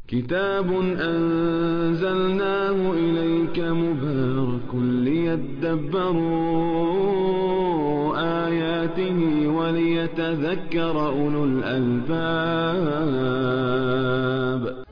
كتاب أنزلناه إليك مبارك ليدبروا آياته وليتذكر أولو الألباب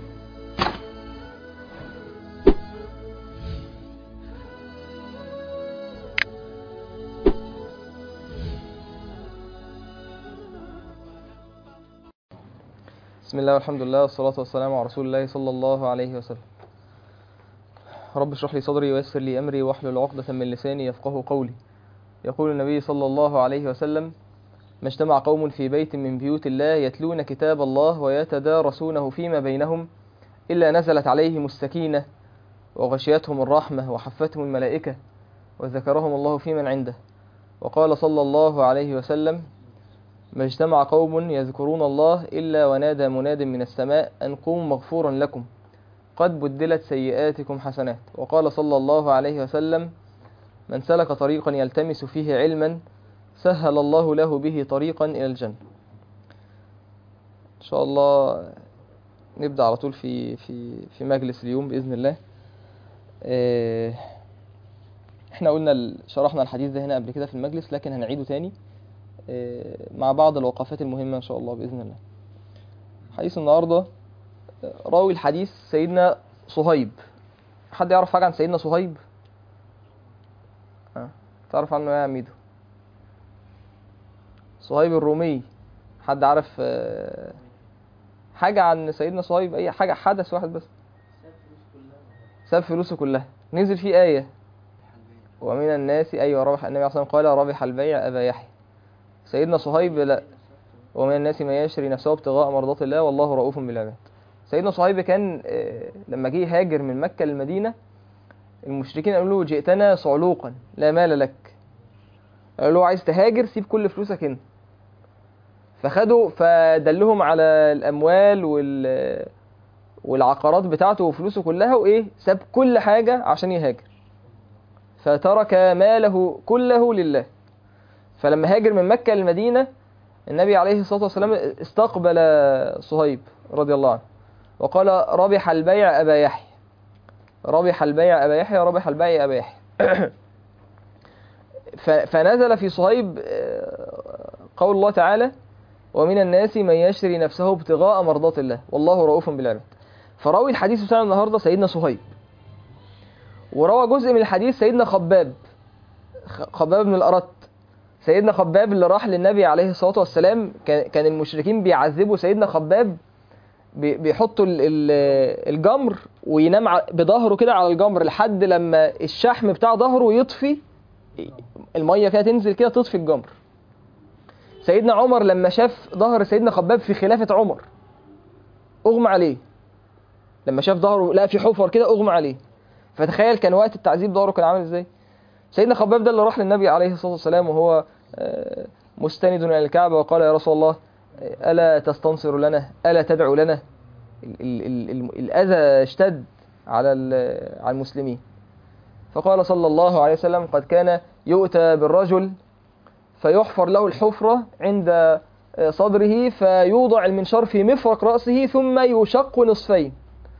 بسم الله والحمد لله والصلاة والسلام على رسول الله صلى الله عليه وسلم رب اشرح لي صدري ويسر لي أمري واحلل عقدة من لساني يفقه قولي يقول النبي صلى الله عليه وسلم ما اجتمع قوم في بيت من بيوت الله يتلون كتاب الله ويتدارسونه فيما بينهم إلا نزلت عليهم السكينة وغشيتهم الرحمة وحفتهم الملائكة وذكرهم الله في من عنده وقال صلى الله عليه وسلم ما اجتمع قوم يذكرون الله إلا ونادى مناد من السماء أن قوموا مغفورا لكم قد بدلت سيئاتكم حسنات وقال صلى الله عليه وسلم من سلك طريقا يلتمس فيه علما سهل الله له به طريقا إلى الجنة إن شاء الله نبدأ على طول في في في مجلس اليوم بإذن الله إيه، احنا قلنا ال- شرحنا الحديث ده هنا قبل كده في المجلس لكن هنعيده تاني إيه، مع بعض الوقفات المهمة إن شاء الله بإذن الله حديث النهاردة آه، راوي الحديث سيدنا صهيب حد يعرف حاجة عن سيدنا صهيب؟ ها تعرف عنه ايه يا عميدو؟ صهيب الرومي حد عارف آه، حاجة عن سيدنا صهيب أي حاجة حدث واحد بس ساب فلوسه كلها نزل فيه آية ومن الناس أيوة رابح النبي عليه الصلاة والسلام قال رابح البيع أبا يحيى سيدنا صهيب لا ومن الناس من يشري نفسه ابتغاء مرضات الله والله رؤوف بالعباد سيدنا صهيب كان آه، لما جه هاجر من مكة للمدينة المشركين قالوا له جئتنا صعلوقا لا مال لك قالوا له عايز تهاجر سيب كل فلوسك هنا فخدوا فدلهم على الأموال وال والعقارات بتاعته وفلوسه كلها وإيه ساب كل حاجة عشان يهاجر فترك ماله كله لله فلما هاجر من مكة للمدينة النبي عليه الصلاة والسلام استقبل صهيب رضي الله عنه وقال ربح البيع أبا يحيى ربح البيع أبا يحيى ربح البيع أبا يحيى ف- فنزل في صهيب آه، قول الله تعالى ومن الناس من يشري نفسه ابتغاء مرضات الله والله رؤوف بالعباد فراوي الحديث بتاعنا النهارده سيدنا صهيب وروى جزء من الحديث سيدنا خباب خ- خباب بن الأرت سيدنا خباب اللي راح للنبي عليه الصلاة والسلام كان كان المشركين بيعذبوا سيدنا خباب بي- بيحطوا ال- ال- الجمر وينام ع- بظهره كده على الجمر لحد لما الشحم بتاع ظهره يطفي المية فيها تنزل كده تطفي الجمر سيدنا عمر لما شاف ظهر سيدنا خباب في خلافة عمر أغمى عليه لما شاف ظهره لقى في حفر كده أغمى عليه فتخيل كان وقت التعذيب ظهره كان عامل ازاي سيدنا خباب ده اللي راح للنبي عليه الصلاة والسلام وهو آه، مستند إلى الكعبة وقال يا رسول الله آه، ألا تستنصر لنا ألا تدعو لنا ال ال ال ال الأذى اشتد على ال- على المسلمين فقال صلى الله عليه وسلم قد كان يؤتى بالرجل فيحفر له الحفرة عند آه، صدره فيوضع المنشار في مفرق رأسه ثم يشق نصفين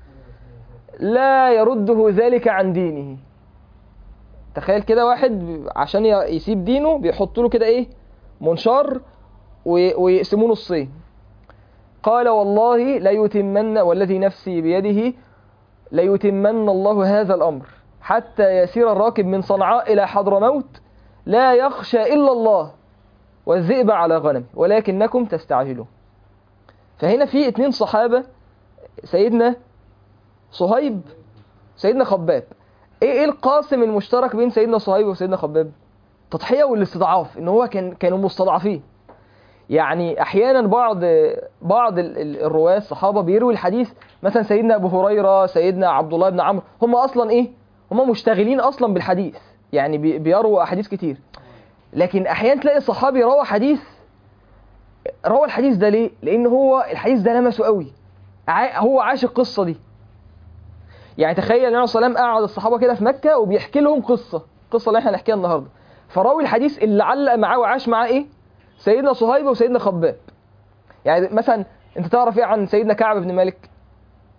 لا يرده ذلك عن دينه تخيل كده واحد عشان ي- يسيب دينه بيحط له كده ايه منشار وي- ويقسموه نصين قال والله ليتمن والذي نفسي بيده ليتمن الله هذا الأمر حتى يسير الراكب من صنعاء إلى حضرموت لا يخشى إلا الله والذئب على غنم ولكنكم تستعجلون فهنا في اتنين صحابة سيدنا صهيب سيدنا خباب ايه ايه القاسم المشترك بين سيدنا صهيب وسيدنا خباب تضحية والاستضعاف ان هو كان كانوا مستضعفين يعني احيانا بعض بعض ال- ال- الرواه الصحابه بيروي الحديث مثلا سيدنا ابو هريره سيدنا عبد الله بن عمرو هم اصلا ايه هم مشتغلين اصلا بالحديث يعني بي- بيروا احاديث كتير لكن احيانا تلاقي صحابي روى حديث روى الحديث ده ليه لان هو الحديث ده لمسه قوي ع- هو عاش القصه دي يعني تخيل النبي صلى الله عليه وسلم قعد الصحابه كده في مكه وبيحكي لهم قصه القصه اللي احنا هنحكيها النهارده فراوي الحديث اللي علق معاه وعاش معاه ايه سيدنا صهيب وسيدنا خباب يعني مثلا انت تعرف ايه عن سيدنا كعب بن مالك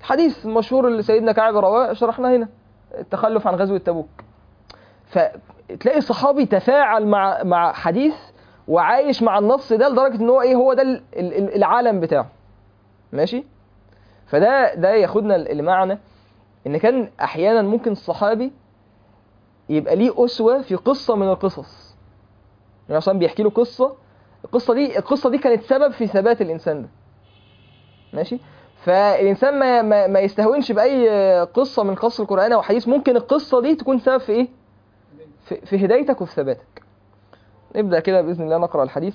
حديث مشهور اللي سيدنا كعب رواه شرحناه هنا التخلف عن غزوة تبوك فتلاقي الصحابي تفاعل مع مع حديث وعايش مع النص ده لدرجة ان هو ايه هو ده ال- ال- العالم بتاعه ماشي فده ده ياخدنا لمعنى ان كان احيانا ممكن الصحابي يبقى ليه اسوه في قصه من القصص يعني مثلا بيحكي له قصه القصه دي القصه دي كانت سبب في ثبات الانسان ده ماشي فالانسان ما ما, ما يستهونش باي قصه من قصص القران او حديث ممكن القصه دي تكون سبب في ايه في, في هدايتك وفي ثباتك نبدا كده باذن الله نقرا الحديث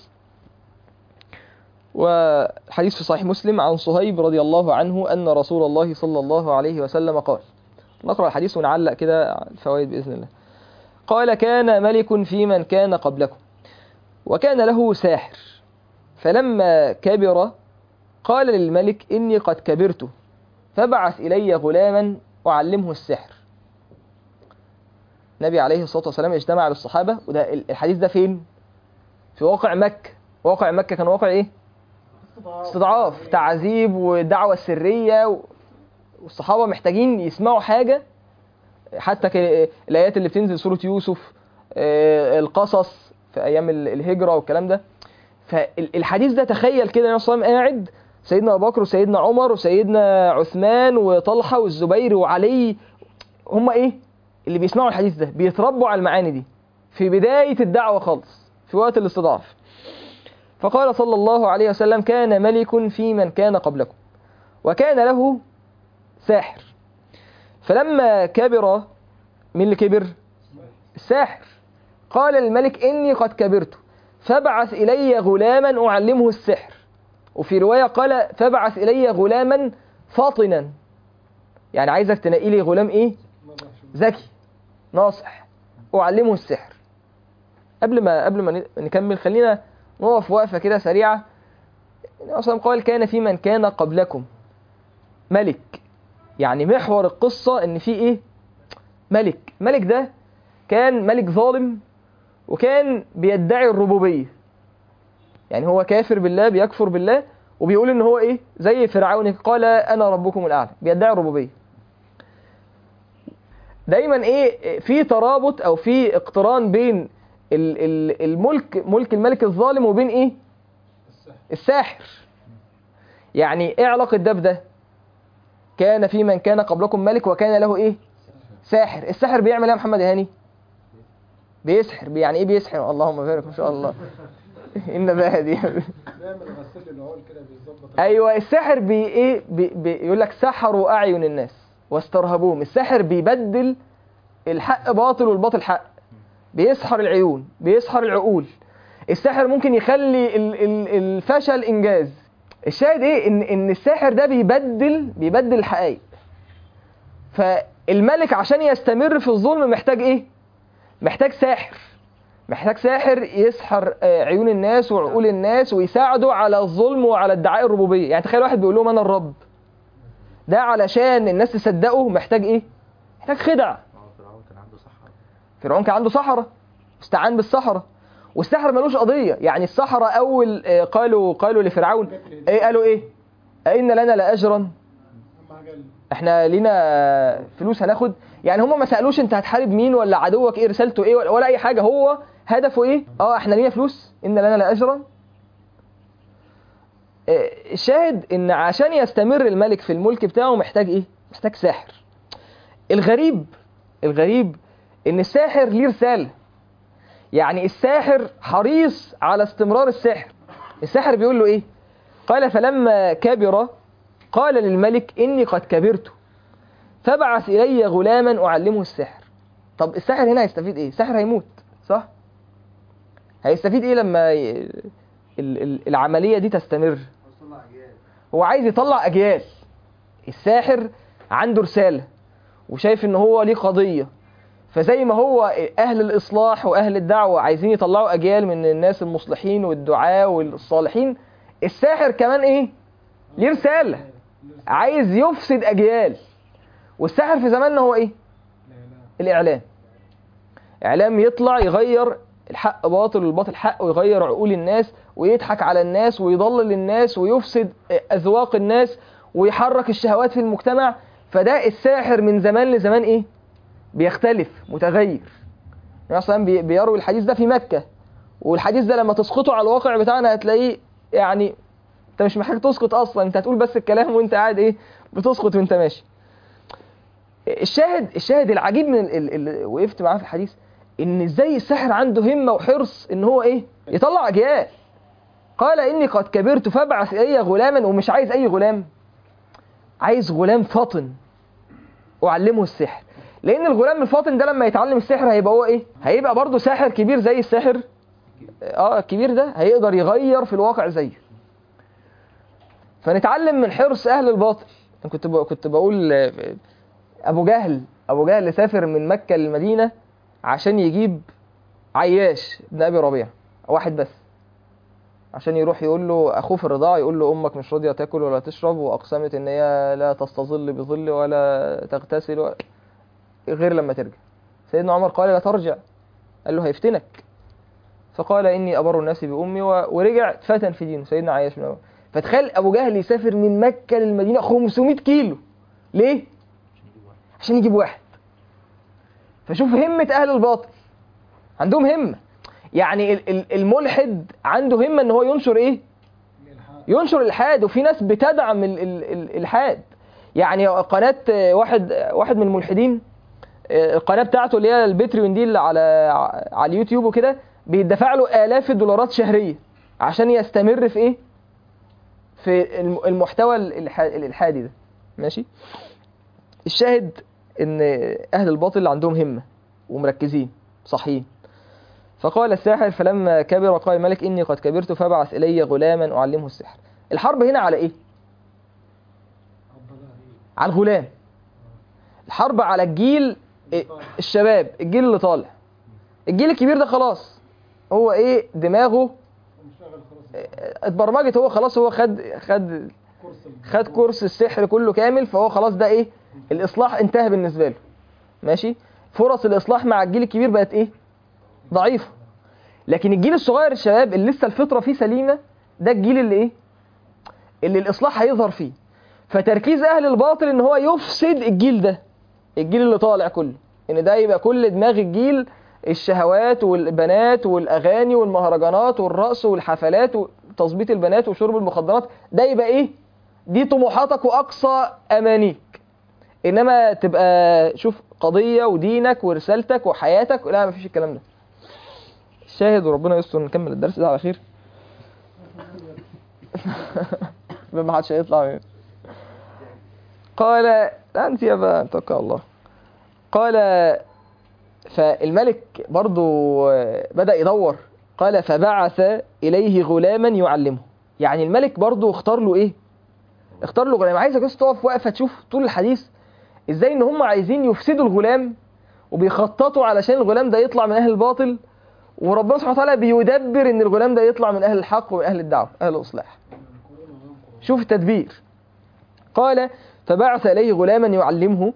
والحديث في صحيح مسلم عن صهيب رضي الله عنه أن رسول الله صلى الله عليه وسلم قال نقرأ الحديث ونعلق كده على الفوائد بإذن الله قال كان ملك في من كان قبلكم وكان له ساحر فلما كبر قال للملك إني قد كبرت فبعث إلي غلاما أعلمه السحر النبي عليه الصلاة والسلام اجتمع بالصحابة وده الحديث ده فين؟ في واقع مكة واقع مكة كان واقع إيه؟ استضعاف تعذيب والدعوة السرية و- والصحابة محتاجين يسمعوا حاجة حتى ك- الآيات اللي بتنزل سورة يوسف آه، القصص في أيام ال- الهجرة والكلام ده فالحديث ده تخيل كده النبي صلى الله عليه وسلم قاعد سيدنا أبو بكر وسيدنا عمر وسيدنا عثمان وطلحة والزبير وعلي هم إيه اللي بيسمعوا الحديث ده بيتربوا على المعاني دي في بداية الدعوة خالص في وقت الاستضعاف فقال صلى الله عليه وسلم كان ملك في من كان قبلكم وكان له ساحر فلما كبر مين اللي كبر الساحر قال الملك إني قد كبرت فابعث إلي غلاما أعلمه السحر وفي رواية قال فابعث إلي غلاما فاطنا يعني عايزك تنقي لي غلام إيه ذكي ناصح أعلمه السحر قبل ما قبل ما نكمل خلينا نقف وقفة كده سريعة النبي صلى الله عليه وسلم قال كان في من كان قبلكم ملك يعني محور القصة ان في ايه ملك ملك ده كان ملك ظالم وكان بيدعي الربوبية يعني هو كافر بالله بيكفر بالله وبيقول ان هو ايه زي فرعون قال انا ربكم الاعلى بيدعي الربوبية دايما ايه في ترابط او في اقتران بين ال- ال- الملك ملك الملك الظالم وبين ايه الساحر يعني ايه علاقة ده بده كان في من كان قبلكم ملك وكان له ايه ساحر الساحر بيعمل ايه يا محمد يا هاني بيسحر بي- يعني ايه بيسحر اللهم بارك ما شاء الله ان بقى دي بيعمل غسيل العقول كده بيظبط ايوه الساحر بي ايه بي بي يقول لك سحروا اعين الناس واسترهبوهم الساحر بيبدل الحق باطل والباطل حق بيسحر العيون بيسحر العقول الساحر ممكن يخلي ال- ال- الفشل انجاز الشاهد ايه ان ان الساحر ده بيبدل بيبدل الحقائق فالملك عشان يستمر في الظلم محتاج ايه محتاج ساحر محتاج ساحر يسحر آه، عيون الناس وعقول الناس ويساعده على الظلم وعلى ادعاء الربوبيه يعني تخيل واحد بيقول لهم انا الرب ده علشان الناس تصدقه محتاج ايه محتاج خدع هو فرعون كان عنده صحراء فرعون كان عنده سحرة استعان بالسحرة والسحر ملوش قضية يعني السحرة أول آه، قالوا قالوا لفرعون إيه قالوا إيه؟ أئن لنا لأجرا اهم حاجه ال- إحنا لينا فلوس هناخد يعني هم ما سألوش أنت هتحارب مين ولا عدوك إيه رسالته إيه ولا, ولا أي حاجة هو هدفه إيه؟ أه إحنا لينا فلوس إن لنا لأجرا آه، الشاهد إن عشان يستمر الملك في الملك بتاعه محتاج إيه؟ محتاج ساحر الغريب الغريب إن الساحر ليه رسالة يعني الساحر حريص على استمرار السحر الساحر بيقول له ايه قال فلما كبر قال للملك اني قد كبرت فبعث الي غلاما اعلمه السحر طب الساحر هنا هيستفيد ايه الساحر هيموت صح هيستفيد ايه لما ي... ال... ال... العمليه دي تستمر هو عايز يطلع اجيال الساحر عنده رساله وشايف ان هو ليه قضيه فزي ما هو اهل الاصلاح واهل الدعوه عايزين يطلعوا اجيال من الناس المصلحين والدعاة والصالحين الساحر كمان ايه ليه رساله عايز يفسد اجيال والساحر في زماننا هو ايه لا لا الاعلام اعلام يطلع يغير الحق باطل والباطل حق ويغير عقول الناس ويضحك على الناس ويضلل الناس ويفسد اذواق الناس ويحرك الشهوات في المجتمع فده الساحر من زمان لزمان ايه بيختلف متغير مثلا بي- بيروي الحديث ده في مكة والحديث ده لما تسقطه على الواقع بتاعنا هتلاقيه يعني انت مش محتاج تسقط اصلا انت هتقول بس الكلام وانت قاعد ايه بتسقط وانت ماشي الشاهد الشاهد العجيب من ال- اللي وقفت معاه في الحديث ان ازاي الساحر عنده همه وحرص ان هو ايه يطلع اجيال قال اني قد كبرت فابعث الي غلاما ومش عايز اي غلام عايز غلام فطن اعلمه السحر لان الغلام الفاطن ده لما يتعلم السحر هيبقى هو ايه هيبقى برضه ساحر كبير زي الساحر اه الكبير ده هيقدر يغير في الواقع زيه فنتعلم من حرص اهل الباطل أنا كنت ب... كنت بقول آه، ابو جهل ابو جهل سافر من مكه للمدينه عشان يجيب عياش بن ابي ربيعه واحد بس عشان يروح يقول له اخوه في الرضاعه يقول له امك مش راضيه تاكل ولا تشرب واقسمت ان هي لا تستظل بظل ولا تغتسل ولا غير لما ترجع سيدنا عمر قال لا ترجع قال له هيفتنك فقال اني ابر الناس بامي و... ورجع فتن في دينه سيدنا عياش بن أبي. فتخيل ابو جهل يسافر من مكه للمدينه 500 كيلو ليه عشان يجيب واحد فشوف همه اهل الباطل عندهم همه يعني ال- ال- الملحد عنده همه ان هو ينشر ايه الإلحاد. ينشر الالحاد وفي ناس بتدعم ال- ال- ال- الالحاد يعني قناه آه، واحد آه، واحد من الملحدين آه، القناه بتاعته اللي هي البتريون دي اللي على على اليوتيوب وكده بيدفع له الاف الدولارات شهريه عشان يستمر في ايه في الم- المحتوى الإلحا- الالحادي ده ماشي الشاهد ان اهل الباطل عندهم همه ومركزين صحيين فقال الساحر فلما كبر قال الملك اني قد كبرت فابعث الي غلاما اعلمه السحر الحرب هنا على ايه الضلال. على الغلام الحرب على الجيل إيه؟ الشباب الجيل اللي طالع الجيل الكبير ده خلاص هو ايه دماغه ومشتغل خلاص إيه، اتبرمجت هو خلاص هو خد خد كورس ال- خد كورس السحر كله كامل فهو خلاص ده ايه الاصلاح انتهى بالنسبه له ماشي فرص الاصلاح مع الجيل الكبير بقت ايه ضعيفه لكن الجيل الصغير الشباب اللي لسه الفطره فيه سليمه ده الجيل اللي ايه اللي الاصلاح هيظهر فيه فتركيز اهل الباطل ان هو يفسد الجيل ده الجيل اللي طالع كله ان ده يبقى كل دماغ الجيل الشهوات والبنات والاغاني والمهرجانات والرقص والحفلات وتظبيط البنات وشرب المخدرات ده يبقى ايه دي طموحاتك واقصى امانيك انما تبقى شوف قضيه ودينك ورسالتك وحياتك لا مفيش الكلام ده الشاهد وربنا يستر نكمل الدرس ده على خير ما حدش هيطلع منه قال لا انت يا بقى توكل على الله قال فالملك برضو بدأ يدور قال فبعث إليه غلاما يعلمه يعني الملك برضو اختار له ايه اختار له غلام عايزك بس تقف واقفه تشوف طول الحديث ازاي ان هم عايزين يفسدوا الغلام وبيخططوا علشان الغلام ده يطلع من اهل الباطل وربنا سبحانه وتعالى بيدبر ان الغلام ده يطلع من اهل الحق ومن اهل الدعوه اهل الاصلاح شوف التدبير قال فبعث اليه غلاما يعلمه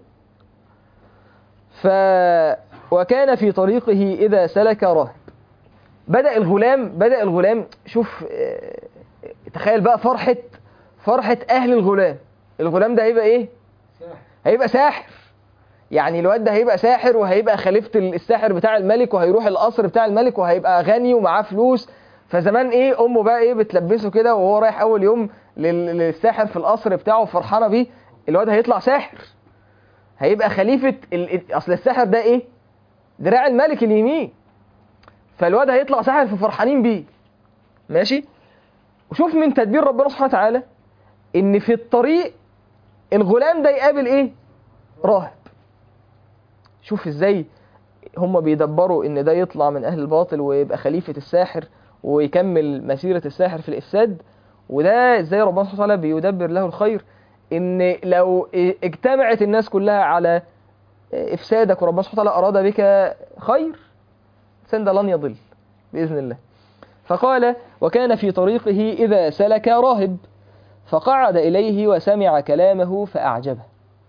ف وكان في طريقه اذا سلك راهب بدا الغلام بدا الغلام شوف آه، تخيل بقى فرحه فرحه اهل الغلام الغلام ده هيبقى ايه ساحر هيبقى ساحر يعني الواد ده هيبقى ساحر وهيبقى خليفة الساحر بتاع الملك وهيروح القصر بتاع الملك وهيبقى غني ومعاه فلوس فزمان ايه امه بقى ايه بتلبسه كده وهو رايح اول يوم لل- للساحر في القصر بتاعه فرحانه بيه الواد هيطلع ساحر هيبقى خليفة ال... اصل الساحر ده ايه دراع الملك اليمين فالواد هيطلع ساحر ففرحانين بيه ماشي وشوف من تدبير ربنا سبحانه وتعالى ان في الطريق الغلام ده يقابل ايه راهب شوف ازاي هم بيدبروا ان ده يطلع من اهل الباطل ويبقى خليفة الساحر ويكمل مسيرة الساحر في الافساد وده ازاي ربنا سبحانه وتعالى بيدبر له الخير ان لو اجتمعت الناس كلها على افسادك وربنا سبحانه وتعالى اراد بك خير الانسان ده لن يضل باذن الله فقال وكان في طريقه اذا سلك راهب فقعد اليه وسمع كلامه فاعجبه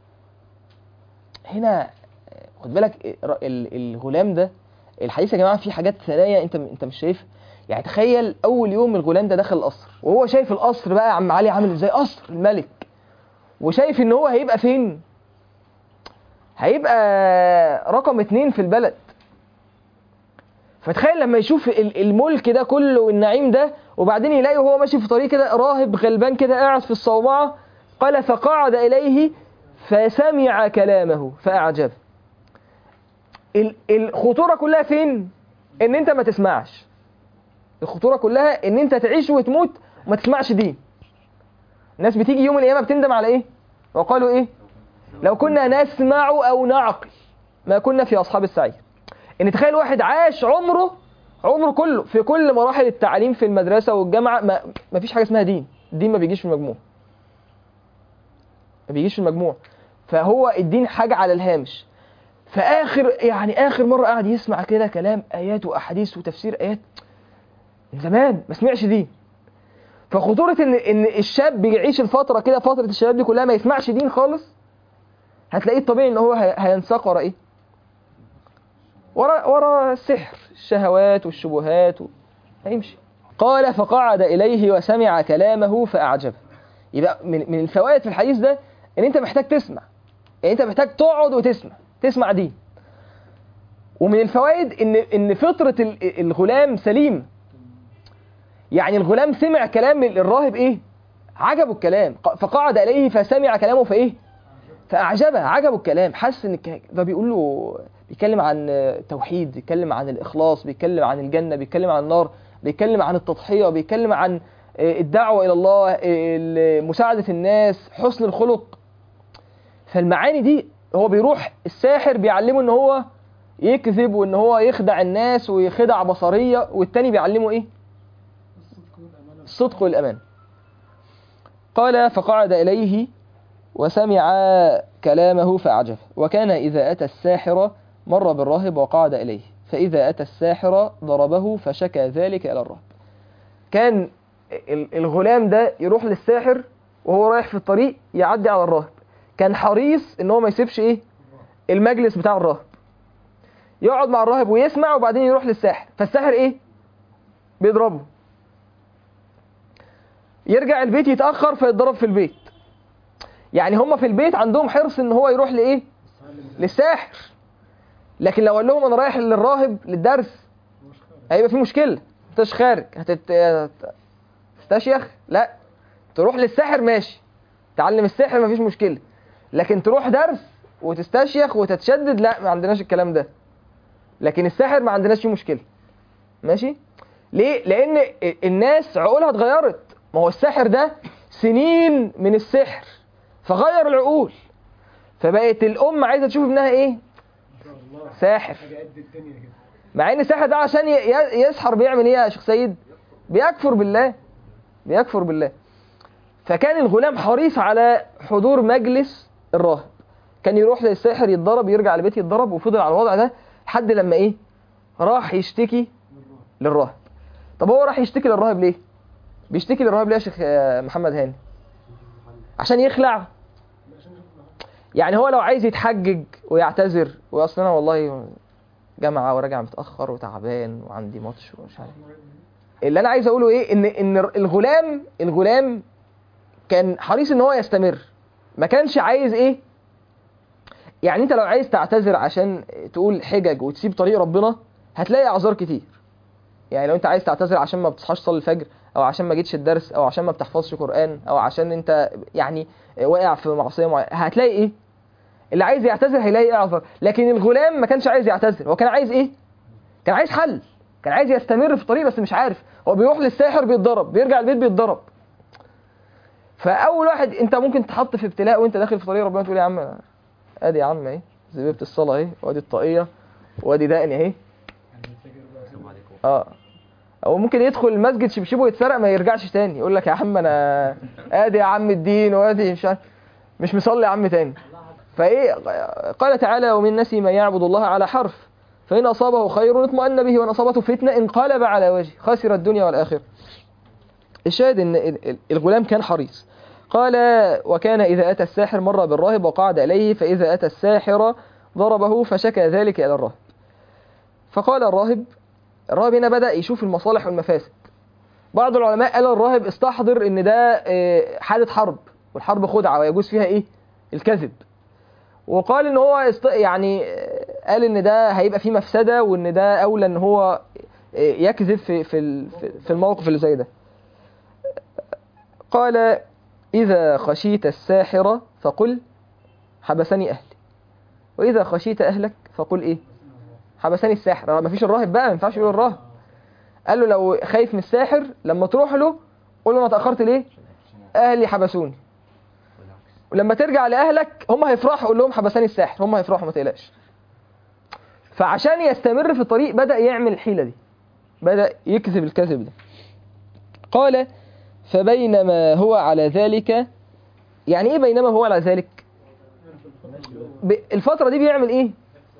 هنا خد بالك ال- الغلام ده الحديث يا جماعه فيه حاجات ثنايا انت انت مش شايفها يعني تخيل اول يوم الغلام ده دخل القصر وهو شايف القصر بقى يا عم علي عامل ازاي قصر الملك وشايف ان هو هيبقى فين هيبقى رقم اتنين في البلد فتخيل لما يشوف ال- الملك ده كله والنعيم ده وبعدين يلاقي وهو ماشي في طريق كده راهب غلبان كده قاعد في الصومعة قال فقعد إليه فسمع كلامه فأعجبه ال- الخطورة كلها فين؟ إن أنت ما تسمعش الخطورة كلها إن أنت تعيش وتموت وما تسمعش دين الناس بتيجي يوم القيامة بتندم على إيه؟ وقالوا إيه؟ لو كنا نسمع أو نعقل ما كنا في أصحاب السعير ان تخيل واحد عاش عمره عمره كله في كل مراحل التعليم في المدرسه والجامعه ما, ما فيش حاجه اسمها دين الدين ما بيجيش في المجموع ما بيجيش في المجموع فهو الدين حاجه على الهامش فاخر يعني اخر مره قاعد يسمع كده كلام ايات واحاديث وتفسير ايات من زمان ما سمعش دين فخطوره ان ان الشاب يعيش الفتره كده فتره الشباب دي كلها ما يسمعش دين خالص هتلاقيه الطبيعي ان هو هي- هينساق ورا ايه ورا ورا السحر الشهوات والشبهات و... هيمشي قال فقعد إليه وسمع كلامه فأعجبه يبقى من, من الفوائد في الحديث ده إن أنت محتاج تسمع يعني أنت محتاج تقعد وتسمع تسمع دين ومن الفوائد إن إن فطرة ال- الغلام سليم يعني الغلام سمع كلام الراهب إيه؟ عجبه الكلام ق- فقعد إليه فسمع كلامه فإيه؟ فأعجبه عجبه الكلام حس إن الك- ده بيقول له بيتكلم عن التوحيد بيتكلم عن الإخلاص بيتكلم عن الجنة بيتكلم عن النار بيتكلم عن التضحية بيتكلم عن الدعوة إلى الله مساعدة الناس حسن الخلق فالمعاني دي هو بيروح الساحر بيعلمه ان هو يكذب وان هو يخدع الناس ويخدع بصرية والتاني بيعلمه ايه الصدق والأمانة الصدق والأمان قال فقعد إليه وسمع كلامه فأعجبه وكان إذا أتى الساحر مر بالراهب وقعد إليه فإذا أتى الساحر ضربه فشكى ذلك إلى الراهب كان ال- الغلام ده يروح للساحر وهو رايح في الطريق يعدي على الراهب كان حريص ان هو ما يسيبش ايه المجلس بتاع الراهب يقعد مع الراهب ويسمع وبعدين يروح للساحر فالساحر ايه بيضربه يرجع البيت يتأخر فيتضرب في البيت يعني هم في البيت عندهم حرص ان هو يروح لايه للساحر لكن لو قال لهم انا رايح للراهب للدرس مش خارج هيبقى في مشكله انتش خارج هتت تستشيخ لا تروح للساحر ماشي تعلم السحر مفيش مشكله لكن تروح درس وتستشيخ وتتشدد لا ما عندناش الكلام ده لكن الساحر ما عندناش فيه مشكله ماشي ليه لان الناس عقولها اتغيرت ما هو الساحر ده سنين من السحر فغير العقول فبقت الام عايزه تشوف ابنها ايه ان شاء الله ساحر حاجه قد الدنيا كده مع ان الساحر ده عشان ي- ي- يسحر بيعمل ايه يا شيخ سيد بيكفر بالله بيكفر بالله فكان الغلام حريص على حضور مجلس الراهب كان يروح للساحر يتضرب يرجع البيت يتضرب وفضل على الوضع ده لحد لما ايه راح يشتكي للراهب طب هو راح يشتكي للراهب ليه بيشتكي للراهب ليه يا شيخ آه، محمد هاني عشان يخلع عشان نشوف يعني هو لو عايز يتحجج ويعتذر واصل انا والله جامعه وراجع متاخر وتعبان وعندي ماتش ومش عارف اللي انا عايز اقوله ايه ان ان الغلام الغلام كان حريص ان هو يستمر ما كانش عايز ايه يعني انت لو عايز تعتذر عشان تقول حجج وتسيب طريق ربنا هتلاقي اعذار كتير يعني لو انت عايز تعتذر عشان ما بتصحاش تصلي الفجر او عشان ما جيتش الدرس او عشان ما بتحفظش قران او عشان انت يعني واقع في معصيه معينه هتلاقي ايه اللي عايز يعتذر هيلاقي ايه اعذار لكن الغلام ما كانش عايز يعتذر هو كان عايز ايه كان عايز حل كان عايز يستمر في الطريق بس مش عارف هو بيروح للساحر بيتضرب بيرجع البيت بيتضرب فاول واحد انت ممكن تحط في ابتلاء وانت داخل في طريق ربنا تقول يا عم ادي يا عم اهي زبيبه الصلاه اهي وادي الطاقيه وادي دقني اهي يعني الفجر بقى اه او ممكن يدخل المسجد شبشبه يتسرق ما يرجعش تاني يقول لك يا عم انا ادي يا عم الدين وادي مش عارف مش مصلي يا عم تاني فايه قال تعالى ومن الناس من يعبد الله على حرف فإن أصابه خير اطمأن به وإن أصابته فتنة انقلب على وجهه خسر الدنيا والآخرة الشاهد إن ال- ال- الغلام كان حريص قال وكان إذا أتى الساحر مر بالراهب وقعد إليه فإذا أتى الساحر ضربه فشكى ذلك إلى الراهب فقال الراهب الراهب هنا بدأ يشوف المصالح والمفاسد بعض العلماء قال الراهب استحضر ان ده آه، حالة حرب والحرب خدعة ويجوز فيها إيه الكذب وقال إن هو است... يعني آه، قال إن ده هيبقى فيه مفسدة وإن ده أولى إن هو آه، يكذب في في ال- في- في الموقف اللي زي ده قال إذا خشيت الساحر فقل حبسني أهلي وإذا خشيت أهلك فقل إيه حبسني الساحر ما فيش الراهب بقى ما ينفعش يقول الراهب قال له لو خايف من الساحر لما تروح له قول له انا اتاخرت ليه اهلي حبسوني ولما ترجع لاهلك هم هيفرحوا قول لهم حبسني الساحر هم هيفرحوا ما تقلقش فعشان يستمر في الطريق بدا يعمل الحيله دي بدا يكذب الكذب ده قال فبينما هو على ذلك يعني ايه بينما هو على ذلك ب- الفتره دي بيعمل ايه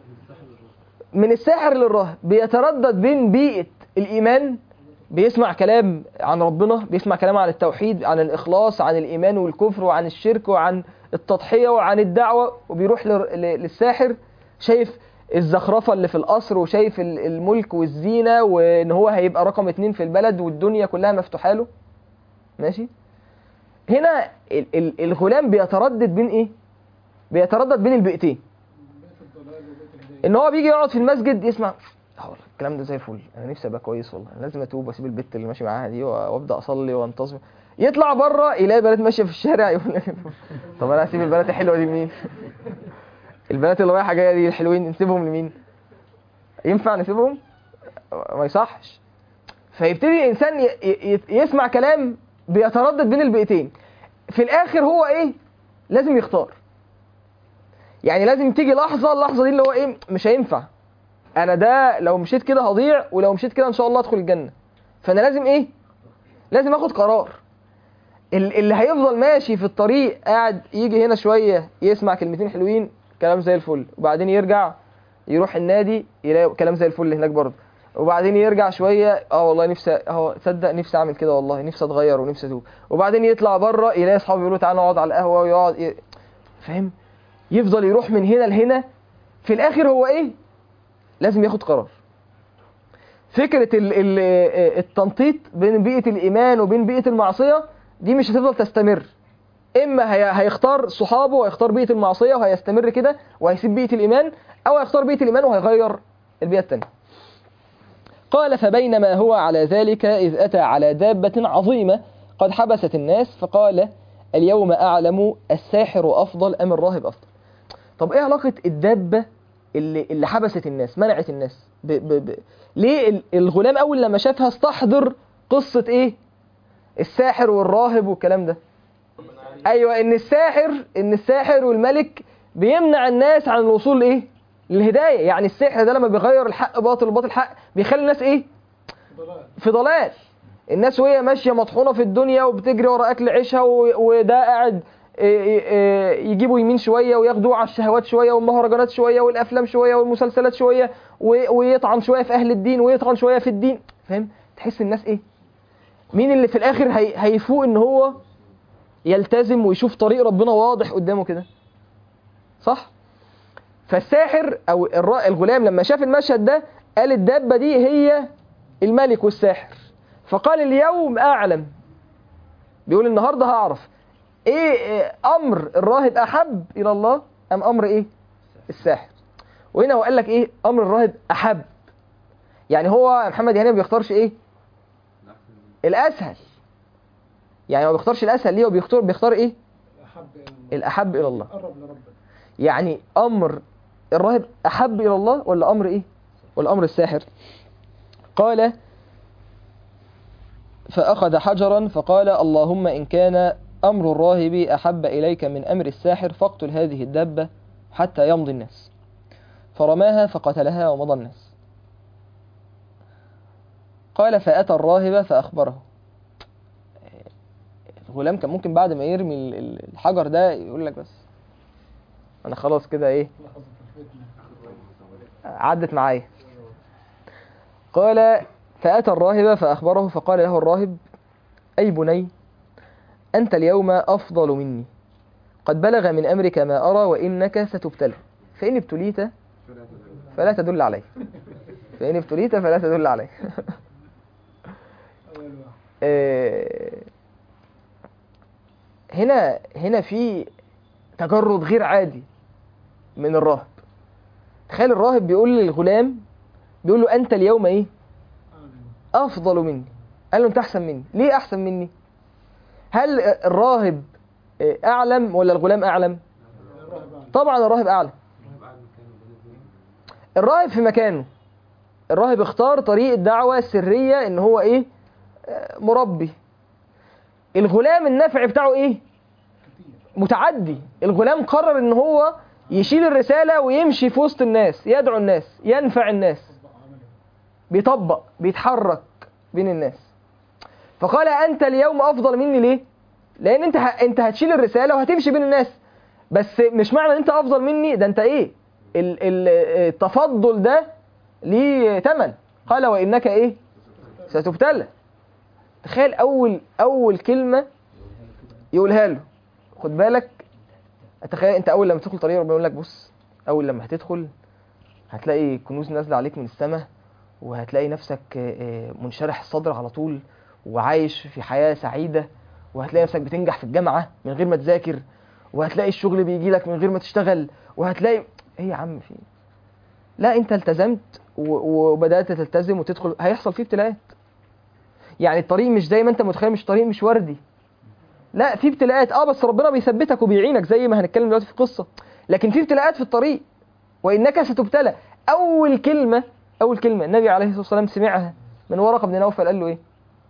من الساحر للراهب بيتردد بين بيئة الإيمان بيسمع كلام عن ربنا بيسمع كلام عن التوحيد عن الإخلاص عن الإيمان والكفر وعن الشرك وعن التضحية وعن الدعوة وبيروح لل- ل- للساحر شايف الزخرفة اللي في القصر وشايف ال- الملك والزينة وإن هو هيبقى رقم اتنين في البلد والدنيا كلها مفتوحة له ماشي هنا ال- ال- الغلام بيتردد بين إيه؟ بيتردد بين البيئتين بيت الضلال وبيت الهداية ان هو بيجي يقعد في المسجد يسمع اه والله الكلام ده زي الفل انا نفسي ابقى كويس والله انا لازم اتوب واسيب البت اللي ماشي معاها دي وابدا اصلي وانتظم يطلع بره يلاقي بنات ماشيه في الشارع يقول طب انا هسيب البنات الحلوه دي لمين البنات اللي رايحه جايه دي الحلوين نسيبهم لمين ينفع نسيبهم ما يصحش فيبتدي الانسان ي- ي- يسمع كلام بيتردد بين البيئتين في الاخر هو ايه لازم يختار يعني لازم تيجي لحظه اللحظه دي اللي هو ايه مش هينفع انا ده لو مشيت كده هضيع ولو مشيت كده ان شاء الله ادخل الجنه فانا لازم ايه لازم اخد قرار ال- اللي هيفضل ماشي في الطريق قاعد يجي هنا شويه يسمع كلمتين حلوين كلام زي الفل وبعدين يرجع يروح النادي يلاقي كلام زي الفل هناك برضه وبعدين يرجع شويه اه والله نفسي اه تصدق نفسي اعمل كده والله نفسي اتغير ونفسي اتوب وبعدين يطلع بره يلاقي اصحابه يقولوا تعالى نقعد على القهوه ويقعد ي... فاهم يفضل يروح من هنا لهنا في الاخر هو ايه لازم ياخد قرار فكرة ال- ال- التنطيط بين بيئة الإيمان وبين بيئة المعصية دي مش هتفضل تستمر إما هي هيختار صحابه وهيختار بيئة المعصية وهيستمر كده وهيسيب بيئة الإيمان أو هيختار بيئة الإيمان وهيغير البيئة التانية قال فبينما هو على ذلك إذ أتى على دابة عظيمة قد حبست الناس فقال اليوم أعلم الساحر أفضل أم الراهب أفضل طب إيه علاقة الدابة اللي, اللي حبست الناس منعت الناس ب ب ب ليه ال- الغلام أول لما شافها استحضر قصة إيه الساحر والراهب والكلام ده أيوة إن الساحر إن الساحر والملك بيمنع الناس عن الوصول إيه للهداية يعني السحر ده لما بيغير الحق باطل والباطل حق بيخلي الناس إيه ضلال في ضلال الناس وهي ماشيه مطحونه في الدنيا وبتجري ورا اكل عيشها و- وده قاعد إيه إيه إيه يجيبوا يمين شويه وياخدوا على الشهوات شويه والمهرجانات شويه والافلام شويه والمسلسلات شويه و- ويطعن شويه في اهل الدين ويطعن شويه في الدين فاهم تحس الناس ايه مين اللي في الاخر هي هيفوق ان هو يلتزم ويشوف طريق ربنا واضح قدامه كده صح فالساحر او الر- الغلام لما شاف المشهد ده قال الدابه دي هي الملك والساحر فقال اليوم اعلم بيقول النهارده هعرف ايه إيه امر الراهب احب الى الله ام امر ايه الساحر وهنا هو قال لك ايه امر الراهب احب يعني هو محمد يعني ما بيختارش ايه الاسهل يعني ما بيختارش الاسهل ليه هو بيختار بيختار ايه أحب إلى الله الاحب الى الله قرب لربنا يعني امر الراهب احب الى الله ولا امر ايه ولا امر الساحر قال فاخذ حجرا فقال اللهم ان كان امر الراهب احب اليك من امر الساحر فاقتل هذه الدابه حتى يمضي الناس فرماها فقتلها ومضى الناس قال فاتى الراهب فاخبره الغلام كان ممكن بعد ما يرمي ال- ال- الحجر ده يقول لك بس انا خلاص كده ايه لحظة الفتنة عدت معايا قال فأتى الراهب فأخبره فقال له الراهب أي بني أنت اليوم أفضل مني قد بلغ من أمرك ما أرى وإنك ستبتلى فإن ابتليت فلا تدل عليه فإن ابتليت فلا تدل عليه أول واحد آه، هنا هنا في تجرد غير عادي من الراهب تخيل الراهب بيقول للغلام بيقول له انت اليوم ايه أعلم. افضل مني قال له انت احسن مني ليه احسن مني هل الراهب اعلم ولا الغلام اعلم الراهب أعلم. طبعا الراهب اعلم الراهب في مكانه الراهب اختار طريق الدعوة السرية ان هو ايه آه، مربي الغلام النفع بتاعه ايه كتير متعدي الغلام قرر ان هو يشيل الرسالة ويمشي في وسط الناس يدعو الناس ينفع الناس طبق عمله بيطبق بيتحرك بين الناس فقال انت اليوم افضل مني ليه لان انت ه... انت هتشيل الرساله وهتمشي بين الناس بس مش معنى ان انت افضل مني ده انت ايه ال... ال... التفضل ده ليه تمن قال وانك ايه ستبتلى تخيل اول اول كلمه يقولها له خد بالك تخيل انت اول لما تدخل طريق ربنا يقول لك بص اول لما هتدخل هتلاقي كنوز نازله عليك من السماء وهتلاقي نفسك آه، آه، منشرح الصدر على طول وعايش في حياة سعيدة وهتلاقي نفسك بتنجح في الجامعة من غير ما تذاكر وهتلاقي الشغل بيجي لك من غير ما تشتغل وهتلاقي ايه يا عم في إيه؟ لا انت التزمت و- وبدأت تلتزم وتدخل هيحصل فيه ابتلاءات يعني الطريق مش زي ما انت متخيل مش طريق مش وردي لا في ابتلاءات اه بس ربنا بيثبتك وبيعينك زي ما هنتكلم دلوقتي في القصة لكن في ابتلاءات في الطريق وانك ستبتلى اول كلمة اول كلمة النبي عليه الصلاة والسلام سمعها من ورقة بن نوفل قال له ايه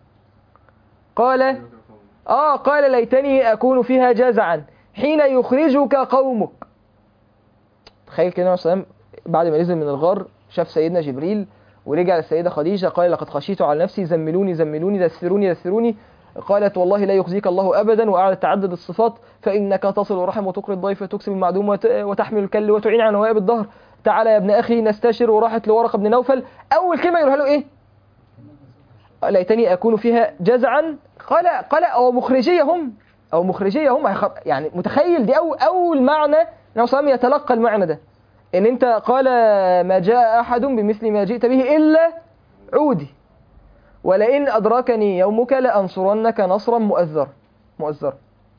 قال اه قال ليتني اكون فيها جازعا حين يخرجك قومك تخيل كده النبي صلى الله عليه وسلم بعد ما نزل من الغار شاف سيدنا جبريل ورجع للسيدة خديجة قال لقد خشيت على نفسي زملوني زملوني دثروني دثروني قالت والله لا يخزيك الله ابدا وقعدت تعدد الصفات فانك تصل الرحم وتقري الضيف وتكسب المعدوم وت- وتحمل الكل وتعين على نوائب الدهر تعالى يا ابن اخي نستشر وراحت لورقه بن نوفل اول كلمه يقولها له ايه ليتني اكون فيها جزعا قال قال او مخرجيه هم او مخرجيه هم هيخ- يعني متخيل دي أول اول معنى النبي صلى الله عليه وسلم يتلقى المعنى ده ان انت قال ما جاء احد بمثل ما جئت به الا عودي ولئن ادركني يومك لانصرنك نصرا مؤذرا مؤذرا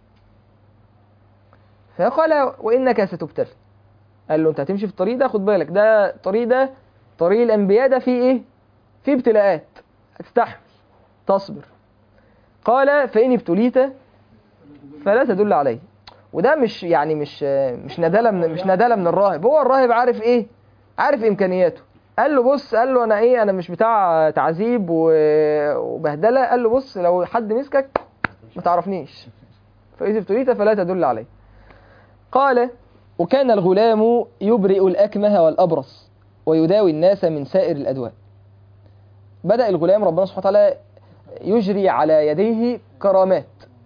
فقال وانك ستبتلى قال له انت هتمشي في الطريق ده خد بالك ده الطريق ده طريق الانبياء ده فيه ايه فيه ابتلاءات هتستحمل تصبر قال فإن ابتليت فلا تدل عليه وده مش يعني مش مش ندالة من مش ندالة من الراهب هو الراهب عارف ايه عارف امكانياته قال له بص قال له انا ايه انا مش بتاع تعذيب و- وبهدله قال له بص لو حد مسكك ما تعرفنيش فاذا ابتليت فلا تدل عليه قال وكان الغلام يبرئ الأكمه والأبرص ويداوي الناس من سائر الأدواء بدأ الغلام ربنا سبحانه وتعالى يجري على يديه كرامات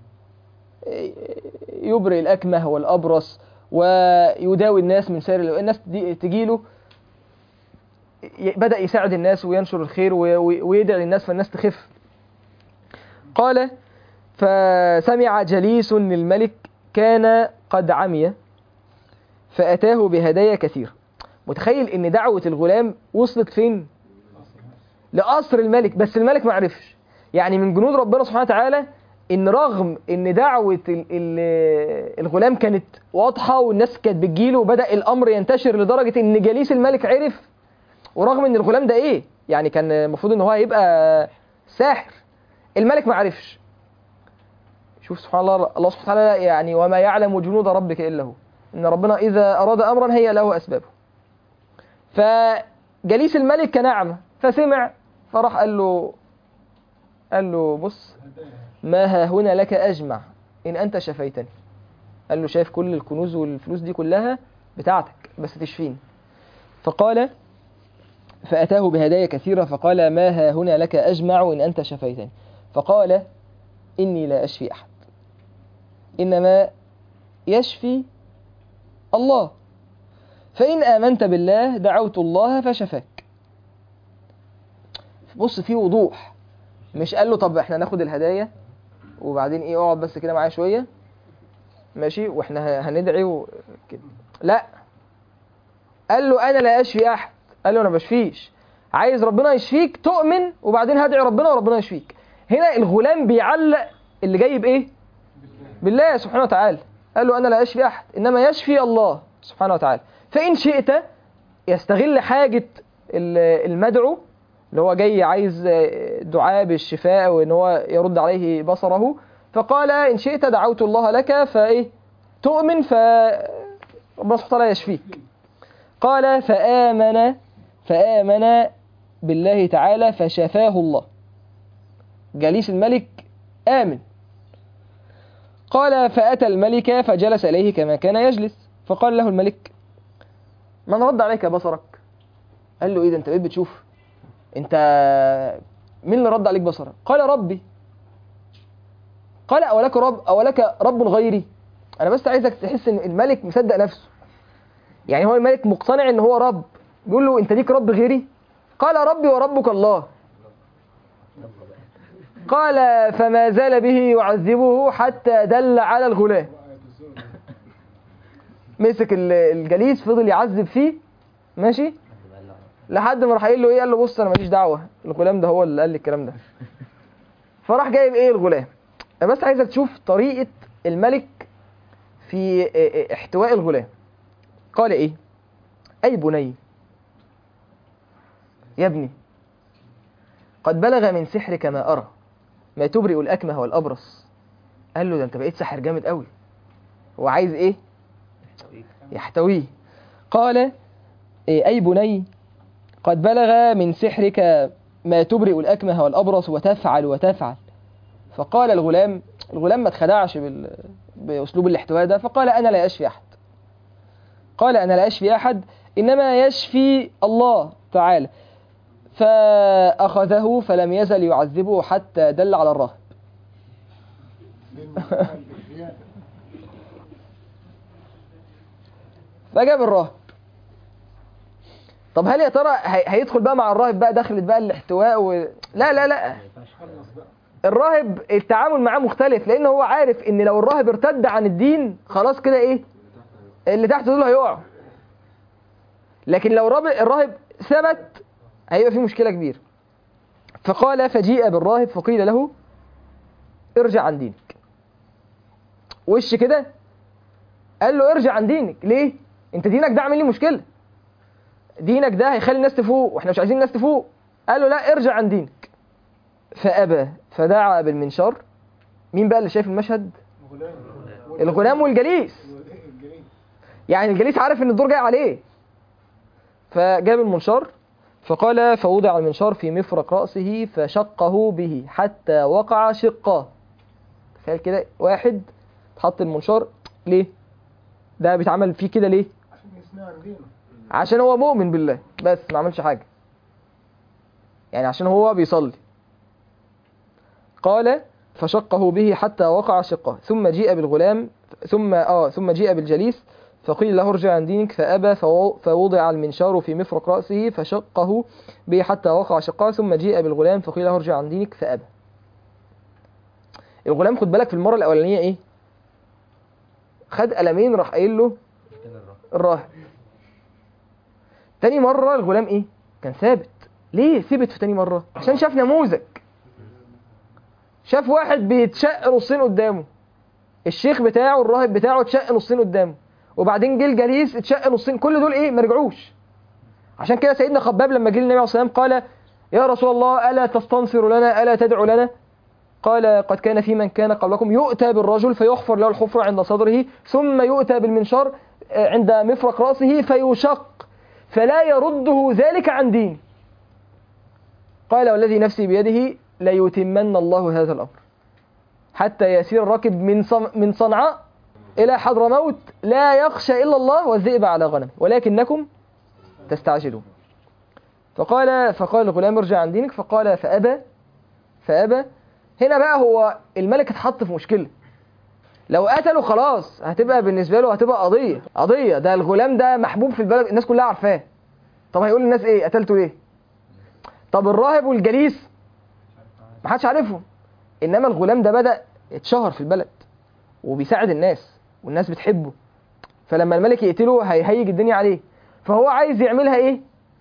يبرئ الأكمه والأبرص ويداوي الناس من سائر الأدواء الناس دي- تجيله ي- بدأ يساعد الناس وينشر الخير وي- وي- ويدعي للناس فالناس تخف قال فسمع جليس للملك كان قد عمي فأتاه بهدايا كثيرة متخيل ان دعوة الغلام وصلت فين لقصر الملك بس الملك ما عرفش يعني من جنود ربنا سبحانه وتعالى ان رغم ان دعوة ال- ال- الغلام كانت واضحة والناس كانت بتجيله وبدأ الامر ينتشر لدرجة ان جليس الملك عرف ورغم ان الغلام ده ايه يعني كان المفروض ان هو هيبقى ساحر الملك ما عرفش شوف سبحان الله الله سبحانه وتعالى يعني وما يعلم جنود ربك الا هو ان ربنا اذا اراد امرا هي له اسبابه فجليس الملك كان اعمى فسمع فراح قال له قال له بص هدايا ما ها هنا لك اجمع ان انت شفيتني قال له شايف كل الكنوز والفلوس دي كلها بتاعتك بس تشفيني فقال فأتاه بهدايا كثيرة فقال ما ها هنا لك أجمع إن أنت شفيتني فقال إني لا أشفي أحد إنما يشفي الله فإن آمنت بالله دعوت الله فشفاك بص في وضوح مش قال له طب احنا ناخد الهدايا وبعدين ايه اقعد بس كده معايا شويه ماشي واحنا ه- هندعي وكده لا قال له انا لا اشفي احد قال له انا بشفيش عايز ربنا يشفيك تؤمن وبعدين هدعي ربنا وربنا يشفيك هنا الغلام بيعلق اللي جاي بايه بالله سبحانه وتعالى قال له أنا لا أشفي أحد إنما يشفي الله سبحانه وتعالى فإن شئت يستغل حاجة ال- المدعو اللي هو جاي عايز دعاء بالشفاء وإن هو يرد عليه بصره فقال إن شئت دعوت الله لك فإيه تؤمن ف ربنا سبحانه وتعالى يشفيك قال فآمن فآمن بالله تعالى فشفاه الله جليس الملك آمن قال فأتى الملك فجلس إليه كما كان يجلس فقال له الملك من رد عليك بصرك قال له ايه ده انت بقيت بتشوف انت مين اللي رد عليك بصرك قال ربي قال اولك رب اولك رب غيري انا بس عايزك تحس ان الملك مصدق نفسه يعني هو الملك مقتنع ان هو رب بيقول له انت ليك رب غيري قال ربي وربك الله قال فما زال به يعذبه حتى دل على الغلام مسك ال- الجليس فضل يعذب فيه ماشي لحد ما راح قايل له ايه قال له بص انا ماليش دعوه الغلام ده هو اللي قال لي الكلام ده فراح جايب ايه الغلام انا بس عايزك تشوف طريقه الملك في اه- اه- احتواء الغلام قال ايه اي بني يا ابني قد بلغ من سحرك ما ارى ما تبرئ الاكمه والابرص قال له ده انت بقيت ساحر جامد قوي هو عايز ايه يحتويه قال إيه أي بني قد بلغ من سحرك ما تبرئ الأكمه والأبرص وتفعل وتفعل فقال الغلام الغلام ما اتخدعش بال... بأسلوب الاحتواء ده فقال أنا لا أشفي أحد قال أنا لا أشفي أحد إنما يشفي الله تعالى فأخذه فلم يزل يعذبه حتى دل على الراهب فجاب الراهب طب هل يا ترى هي- هيدخل بقى مع الراهب بقى دخلت بقى الاحتواء و... لا لا لا خلص بقى الراهب التعامل معاه مختلف لان هو عارف ان لو الراهب ارتد عن الدين خلاص كده ايه اللي تحت دول هيقعوا لكن لو الراهب الراهب ثبت هيبقى في مشكله كبيره فقال فجيء بالراهب فقيل له ارجع عن دينك وش كده قال له ارجع عن دينك ليه انت دينك ده عامل لي مشكله دينك ده هيخلي الناس تفوق واحنا مش عايزين الناس تفوق قال له لا ارجع عن دينك فأبى فدعا بالمنشار مين بقى اللي شايف المشهد غلام الغلام والجليس الجليل يعني الجليس عارف ان الدور جاي عليه فجاب المنشار فقال فوضع المنشار في مفرق رأسه فشقه به حتى وقع شقاه تخيل كده واحد تحط المنشار ليه ده بيتعمل فيه كده ليه عشان يسمع عن دينه عشان هو مؤمن بالله بس ما عملش حاجة يعني عشان هو بيصلي قال فشقه به حتى وقع شقه ثم جيء بالغلام ثم اه ثم جيء بالجليس فقيل له ارجع عن دينك فأبى فو- فوضع المنشار في مفرق رأسه فشقه به حتى وقع شقه ثم جيء بالغلام فقيل له ارجع عن دينك فأبى الغلام خد بالك في المرة الأولانية ايه خد قلمين راح قايل له الراهب تاني مرة الغلام ايه كان ثابت ليه ثبت في تاني مرة عشان شاف نموذج شاف واحد بيتشق نصين قدامه الشيخ بتاعه الراهب بتاعه اتشق نصين قدامه وبعدين جه الجليس اتشق نصين كل دول ايه ما رجعوش عشان كده سيدنا خباب لما جه للنبي عليه الصلاه والسلام قال يا رسول الله الا تستنصر لنا الا تدعو لنا قال قد كان في من كان قبلكم يؤتى بالرجل فيحفر له الحفرة عند صدره ثم يؤتى بالمنشار آه، عند مفرق رأسه فيشق فلا يرده ذلك عن دين قال والذي نفسي بيده ليتمن الله هذا الأمر حتى يسير الراكب من صن- من صنعاء إلى حضرموت لا يخشى إلا الله والذئب على غنمه ولكنكم تستعجلون فقال فقال الغلام ارجع عن دينك فقال فأبى فأبى هنا بقى هو الملك اتحط في مشكلة لو قتله خلاص هتبقى بالنسبة له هتبقى قضية قضية ده الغلام ده محبوب في البلد الناس كلها عارفاه طب هيقول للناس ايه قتلته ليه طب الراهب والجليس ما حدش عارفهم انما الغلام ده بدأ اتشهر في البلد وبيساعد الناس والناس بتحبه فلما الملك يقتله هيهيج الدنيا عليه فهو عايز يعملها ايه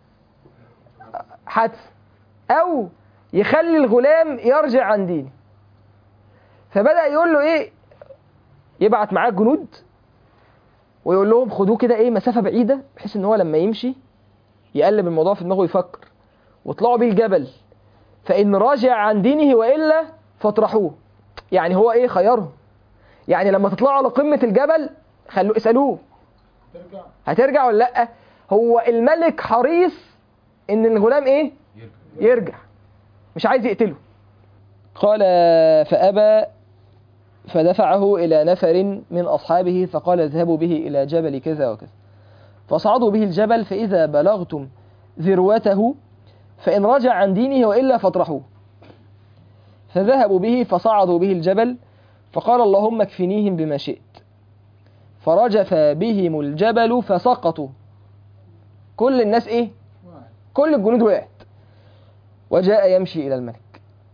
حدث او يخلي الغلام يرجع عن دينه فبدأ يقول له ايه يبعت معاه جنود ويقول لهم خدوه كده ايه مسافه بعيده بحيث ان هو لما يمشي يقلب الموضوع في دماغه ويفكر واطلعوا بيه الجبل فان رجع عن دينه والا فاطرحوه يعني هو ايه خيرهم يعني لما تطلعوا على قمه الجبل خلوا اسالوه ترجع هترجع ولا لا هو الملك حريص ان الغلام ايه يرجع مش عايز يقتله قال فأبى فدفعه إلى نفر من أصحابه فقال اذهبوا به إلى جبل كذا وكذا فصعدوا به الجبل فإذا بلغتم ذروته فإن رجع عن دينه وإلا فاطرحوه فذهبوا به فصعدوا به الجبل فقال اللهم اكفنيهم بما شئت فرجف بهم الجبل فسقطوا كل الناس ايه واحد كل الجنود وقعت وجاء يمشي الى الملك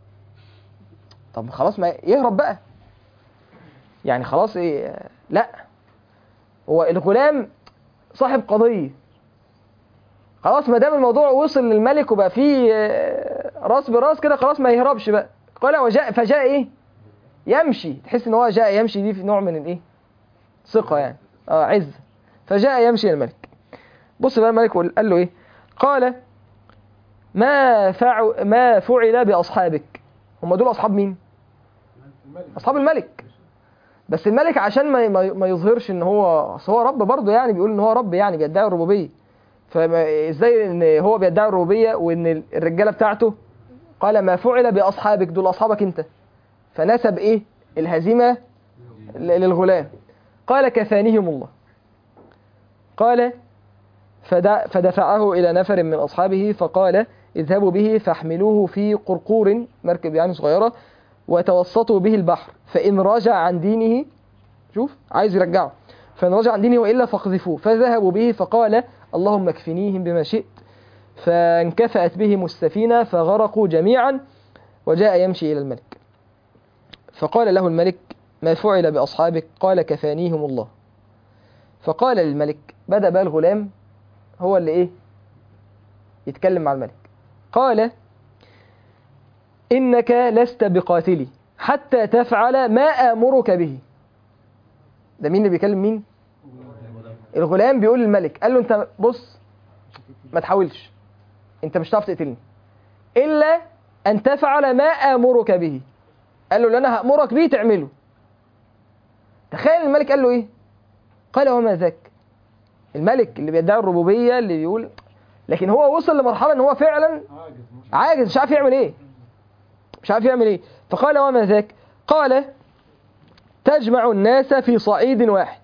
طب خلاص ما يهرب بقى يعني خلاص ايه لا هو الغلام صاحب قضيه خلاص ما دام الموضوع وصل للملك وبقى فيه آه، راس براس كده خلاص ما يهربش بقى قال وجاء فجاء ايه يمشي تحس ان هو جاء يمشي دي في نوع من الايه ثقه يعني اه عز فجاء يمشي الملك بص بقى الملك قال له ايه قال ما فعل ما فعل باصحابك هم دول اصحاب مين الملك اصحاب الملك بس الملك عشان ما ما ما يظهرش ان هو اصل هو رب برضه يعني بيقول ان هو رب يعني بيدعي الربوبيه فازاي ان هو بيدعي الربوبيه وان الرجاله بتاعته قال ما فعل باصحابك دول اصحابك انت فنسب ايه الهزيمه ل- للغلام قال كفانيهم الله قال فدع فدفعه إلى نفر من أصحابه فقال اذهبوا به فاحملوه في قرقور مركب يعني صغيرة وتوسطوا به البحر فإن رجع عن دينه شوف عايز يرجعه فإن رجع عن دينه وإلا فاقذفوه فذهبوا به فقال اللهم اكفنيهم بما شئت فانكفأت بهم السفينة فغرقوا جميعا وجاء يمشي إلى الملك فقال له الملك ما فعل بأصحابك قال كفانيهم الله فقال للملك بدأ بقى الغلام هو اللي ايه يتكلم مع الملك قال إنك لست بقاتلي حتى تفعل ما آمرك به ده مين اللي بيكلم مين الغلام بيقول للملك قال له انت بص ما تحاولش انت مش هتعرف تقتلني الا ان تفعل ما امرك به قال له اللي انا هامرك به تعمله تخيل الملك قال له ايه قال وما ذاك الملك اللي بيدعي الربوبيه اللي بيقول لكن هو وصل لمرحله ان هو فعلا عاجز مش عاجز مش عارف يعمل ايه مش عارف يعمل ايه فقال وما ذاك قال تجمع الناس في صعيد واحد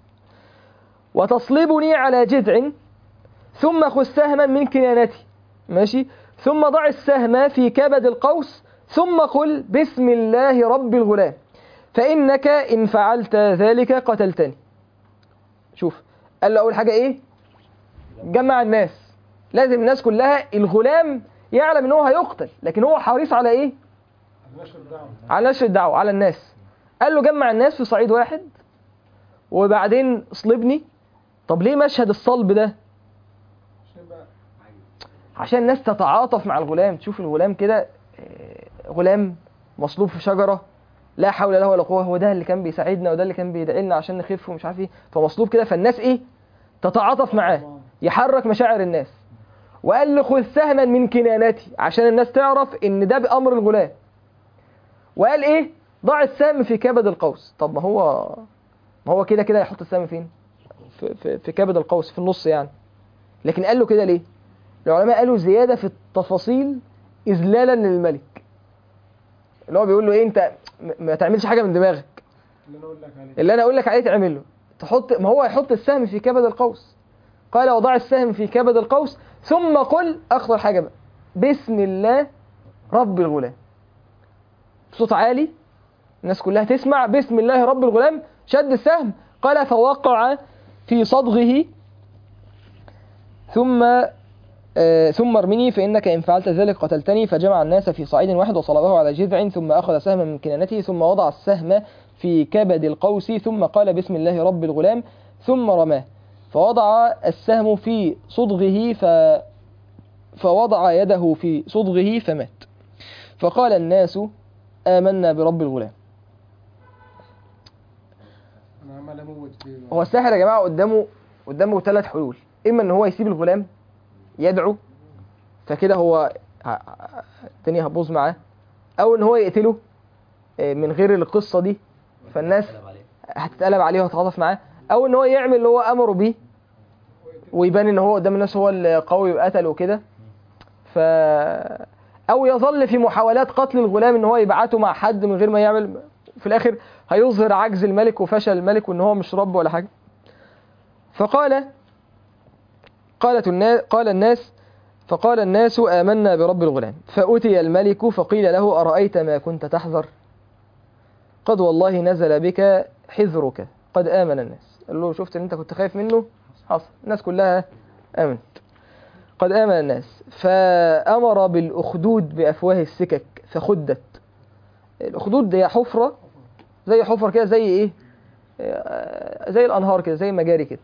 وتصلبني على جذع ثم خذ سهما من كنانتي ماشي ثم ضع السهم في كبد القوس ثم قل بسم الله رب الغلام فإنك إن فعلت ذلك قتلتني شوف قال له أول حاجة إيه جمع الناس لازم الناس كلها الغلام يعلم ان هو هيقتل لكن هو حريص على ايه نشر الدعوة على نشر الدعوه على الناس قال له جمع الناس في صعيد واحد وبعدين اصلبني طب ليه مشهد الصلب ده عشان بقى عشان الناس تتعاطف مع الغلام تشوف الغلام كده آه، غلام مصلوب في شجره لا حول له ولا قوه هو ده اللي كان بيساعدنا وده اللي كان بيدعي لنا عشان نخف ومش عارف ايه فمصلوب كده فالناس ايه تتعاطف معاه يحرك مشاعر الناس وقال له خذ سهما من كنانتي عشان الناس تعرف ان ده بامر الغلام وقال ايه ضع السهم في كبد القوس طب ما هو ما هو كده كده هيحط السهم فين في, في, في كبد القوس في النص يعني لكن قال له كده ليه العلماء قالوا زياده في التفاصيل اذلالا للملك اللي هو بيقول له ايه انت م- ما تعملش حاجه من دماغك اللي انا اقول لك عليه اللي انا اقول لك عليه تعمله تحط ما هو هيحط السهم في كبد القوس قال وضع السهم في كبد القوس ثم قل اخطر حاجه بقى بسم الله رب الغلام صوت عالي الناس كلها تسمع بسم الله رب الغلام شد السهم قال فوقع في صدغه ثم آه، ثم ارمني فإنك إن فعلت ذلك قتلتني فجمع الناس في صعيد واحد وصلبه على جذع ثم أخذ سهما من كنانته ثم وضع السهم في كبد القوس ثم قال بسم الله رب الغلام ثم رماه فوضع السهم في صدغه ف فوضع يده في صدغه فمات فقال الناس آمنا برب الغلام ما لا موت فيه هو الساحر يا جماعه قدامه قدامه ثلاث حلول اما ان هو يسيب الغلام يدعو فكده هو ه- ه- الدنيا هتبوظ معاه او ان هو يقتله آه، من غير القصه دي فالناس هتتقلب عليه وهتتعاطف معاه او ان هو يعمل اللي هو امره بيه ويبان ان هو قدام الناس هو القوي وقتل وكده ف او يظل في محاولات قتل الغلام ان هو يبعته مع حد من غير ما يعمل في الاخر هيظهر عجز الملك وفشل الملك وان هو مش رب ولا حاجه فقال قالت الناس قال الناس فقال الناس آمنا برب الغلام فأتي الملك فقيل له أرأيت ما كنت تحذر قد والله نزل بك حذرك قد آمن الناس قال له شفت اللي انت كنت خايف منه حصل الناس كلها آمنت قد آمن الناس فأمر بالأخدود بأفواه السكك فخدت الأخدود دي حفرة زي حفرة كده زي إيه آه، زي الأنهار كده زي مجاري كده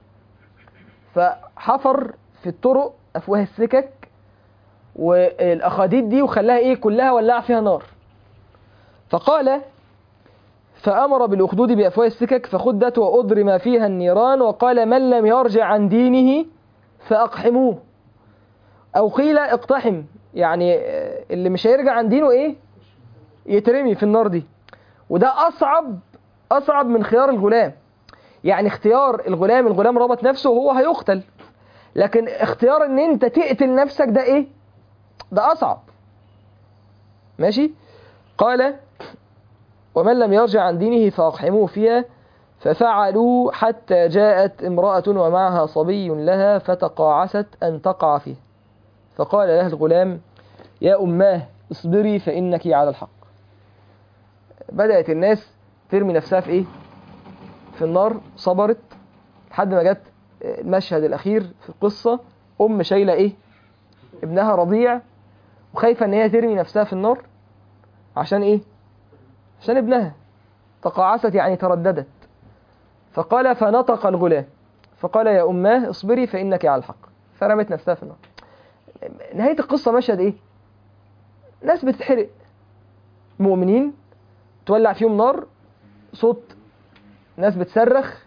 فحفر في الطرق أفواه السكك والأخاديد دي وخلاها إيه كلها ولع فيها نار فقال فأمر بالأخدود بأفواه السكك فخدت وأضرم فيها النيران وقال من لم يرجع عن دينه فأقحموه أو قيل اقتحم يعني آه، اللي مش هيرجع عن دينه إيه يترمي في النار دي وده أصعب أصعب من خيار الغلام يعني اختيار الغلام الغلام ربط نفسه وهو هيقتل لكن اختيار ان انت تقتل نفسك ده ايه ده اصعب ماشي قال ومن لم يرجع عن دينه فاقحموه فيها ففعلوا حتى جاءت امرأة ومعها صبي لها فتقاعست أن تقع فيه فقال لها الغلام يا أماه اصبري فإنك على الحق بدأت الناس ترمي نفسها في إيه في النار صبرت لحد ما جت المشهد الأخير في القصة أم شايلة إيه ابنها رضيع وخايفة إن هي ترمي نفسها في النار عشان إيه عشان ابنها تقاعست يعني ترددت فقال فنطق الغلام فقال يا أماه اصبري فإنك على الحق فرمت نفسها في النار نهاية القصة مشهد إيه ناس بتتحرق مؤمنين تولع فيهم نار صوت ناس بتصرخ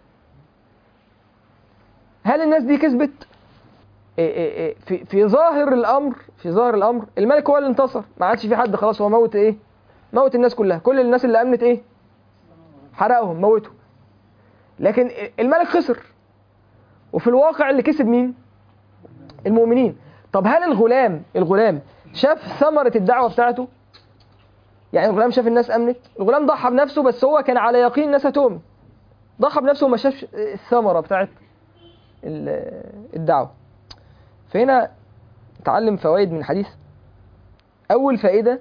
هل الناس دي كسبت إيه إيه إيه في في ظاهر الامر في ظاهر الامر الملك هو اللي انتصر ما عادش في حد خلاص هو موت ايه موت الناس كلها كل الناس اللي امنت ايه حرقهم موتهم لكن الملك خسر وفي الواقع اللي كسب مين المؤمنين طب هل الغلام الغلام شاف ثمرة الدعوة بتاعته يعني الغلام شاف الناس امنت الغلام ضحى بنفسه بس هو كان على يقين الناس هتؤمن ضحى بنفسه وما شافش الثمرة بتاعت ال- الدعوة فهنا نتعلم فوائد من الحديث أول فائدة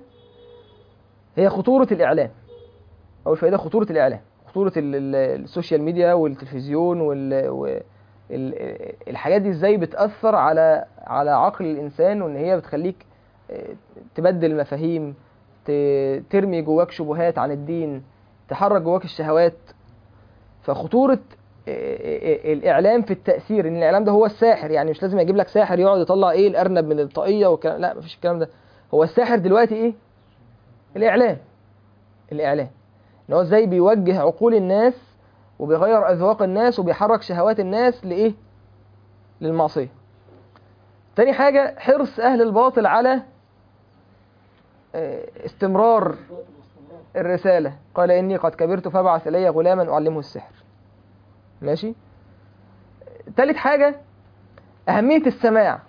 هي خطورة الإعلام أول فائدة خطورة الإعلام خطورة ال- ال- السوشيال ميديا والتلفزيون وال وال- ال- الحاجات دي ازاي بتأثر على على عقل الإنسان وإن هي بتخليك آه، تبدل مفاهيم ت- ترمي جواك شبهات عن الدين تحرك جواك الشهوات فخطورة الإعلام في التأثير إن الإعلام ده هو الساحر يعني مش لازم يجيب لك ساحر يقعد يطلع إيه الأرنب من الطاقية والكلام لا مفيش الكلام ده هو الساحر دلوقتي إيه؟ الإعلام الإعلام إن هو إزاي بيوجه عقول الناس وبيغير أذواق الناس وبيحرك شهوات الناس لإيه؟ للمعصية تاني حاجة حرص أهل الباطل على آه، استمرار الرسالة قال إني قد كبرت فابعث إلي غلاما أعلمه السحر ماشي تالت حاجة أهمية السماع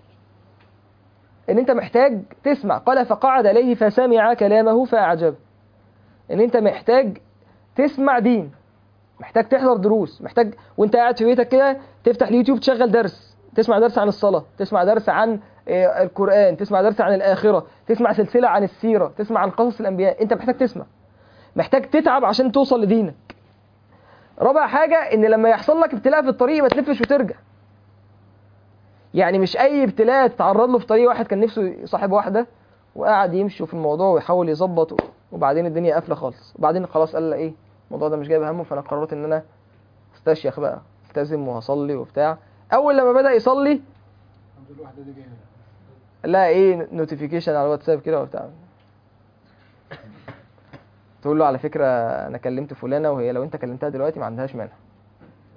إن أنت محتاج تسمع قال فقعد إليه فسمع كلامه فأعجبه إن أنت محتاج تسمع دين محتاج تحضر دروس محتاج وانت قاعد في بيتك كده تفتح اليوتيوب تشغل درس تسمع درس عن الصلاة تسمع درس عن آه، القرآن تسمع درس عن الآخرة تسمع سلسلة عن السيرة تسمع عن قصص الأنبياء انت محتاج تسمع محتاج تتعب عشان توصل لدينك رابع حاجة ان لما يحصل لك ابتلاء في الطريق ما تلفش وترجع يعني مش اي ابتلاء تتعرض له في طريق واحد كان نفسه يصاحب واحدة وقعد يمشي في الموضوع ويحاول يظبط وبعدين الدنيا قافلة خالص وبعدين خلاص قال لا ايه الموضوع ده مش جايب همه فانا قررت ان انا استشيخ بقى التزم وهصلي وبتاع اول لما بدأ يصلي الحمد لله الواحدة دي جاية لا ايه نوتيفيكيشن على الواتساب كده وبتاع تقول له على فكرة انا كلمت فلانة وهي لو انت كلمتها دلوقتي ما عندهاش مانع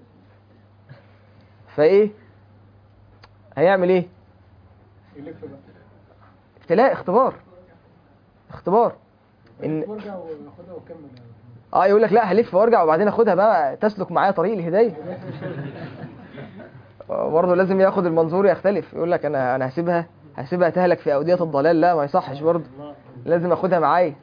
فايه هيعمل ايه يلف بقى ابتلاء اختبار اختبار إن- وارجع واخدها واكمل يعني اه يقول لك لا هلف وارجع وبعدين اخدها بقى تسلك معايا طريق الهدايه برضه لازم ياخد المنظور يختلف يقول لك انا انا هسيبها هسيبها تهلك في اوديه الضلال لا ما يصحش برضه لازم اخدها معايا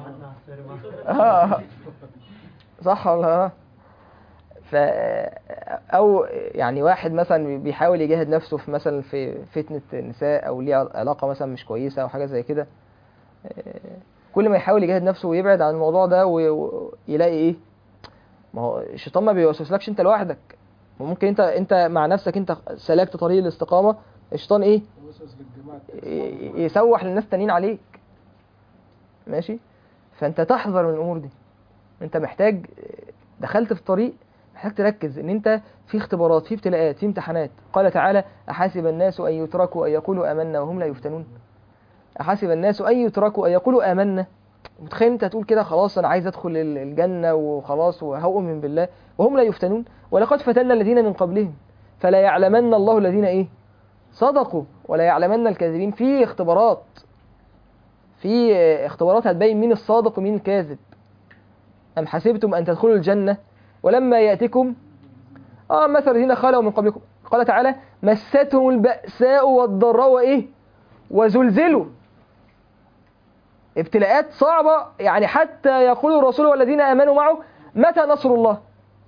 آه. صح ولا لا ف او يعني واحد مثلا بيحاول يجاهد نفسه في مثلا في فتنه النساء او ليه علاقه مثلا مش كويسه او حاجه زي كده آه، كل ما يحاول يجاهد نفسه ويبعد عن الموضوع ده وي- ويلاقي ايه ما هو الشيطان ما بيوسوسلكش انت لوحدك ممكن انت انت مع نفسك انت سلكت طريق الاستقامه الشيطان ايه توسوس للجماعه ي- يسوح للناس تانيين عليك ماشي فانت تحذر من الامور دي انت محتاج دخلت في طريق محتاج تركز ان انت في اختبارات في ابتلاءات في امتحانات قال تعالى احاسب الناس ان يتركوا ان يقولوا امنا وهم لا يفتنون احاسب الناس ان يتركوا ان يقولوا امنا متخيل انت تقول كده خلاص انا عايز ادخل ال- الجنه وخلاص وهؤمن بالله وهم لا يفتنون ولقد فتنا الذين من قبلهم فلا يعلمن الله الذين ايه صدقوا ولا يعلمن الكاذبين في اختبارات في اختبارات هتبين مين الصادق ومين الكاذب أم حسبتم أن تدخلوا الجنة ولما يأتكم آه مثل الذين خلوا من قبلكم قال تعالى مستهم البأساء والضراء وإيه وزلزلوا ابتلاءات صعبة يعني حتى يقول الرسول والذين آمنوا معه متى نصر الله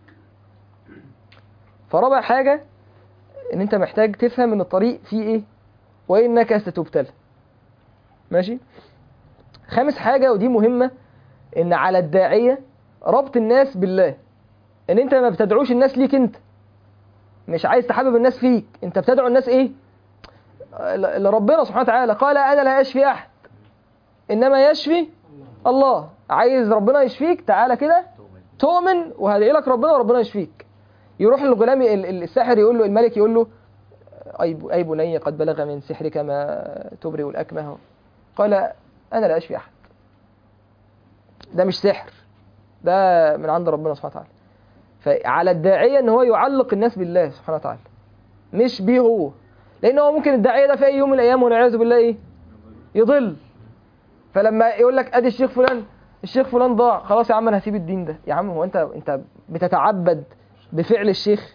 فرابع حاجة ان انت محتاج تفهم ان الطريق فيه ايه وانك ستبتلى ماشي خامس حاجة ودي مهمة ان على الداعية ربط الناس بالله ان انت ما بتدعوش الناس ليك انت مش عايز تحبب الناس فيك انت بتدعو الناس ايه ل- لربنا سبحانه وتعالى قال انا لا اشفي احد انما يشفي الله عايز ربنا يشفيك تعالى كده تؤمن وهدعي لك ربنا وربنا يشفيك يروح للغلام ال- ال- الساحر يقول له الملك يقول له أي ب- أي بني قد بلغ من سحرك ما تبرئ الأكمه قال أنا لا أشفي أحد ده مش سحر ده من عند ربنا سبحانه وتعالى فعلى الداعية إن هو يعلق الناس بالله سبحانه وتعالى مش بيه هو لأن هو ممكن الداعية ده في أي يوم من الأيام والعياذ بالله إيه يضل فلما يقول لك أدي الشيخ فلان الشيخ فلان ضاع خلاص يا عم أنا هسيب الدين ده يا عم هو أنت أنت بتتعبد بفعل الشيخ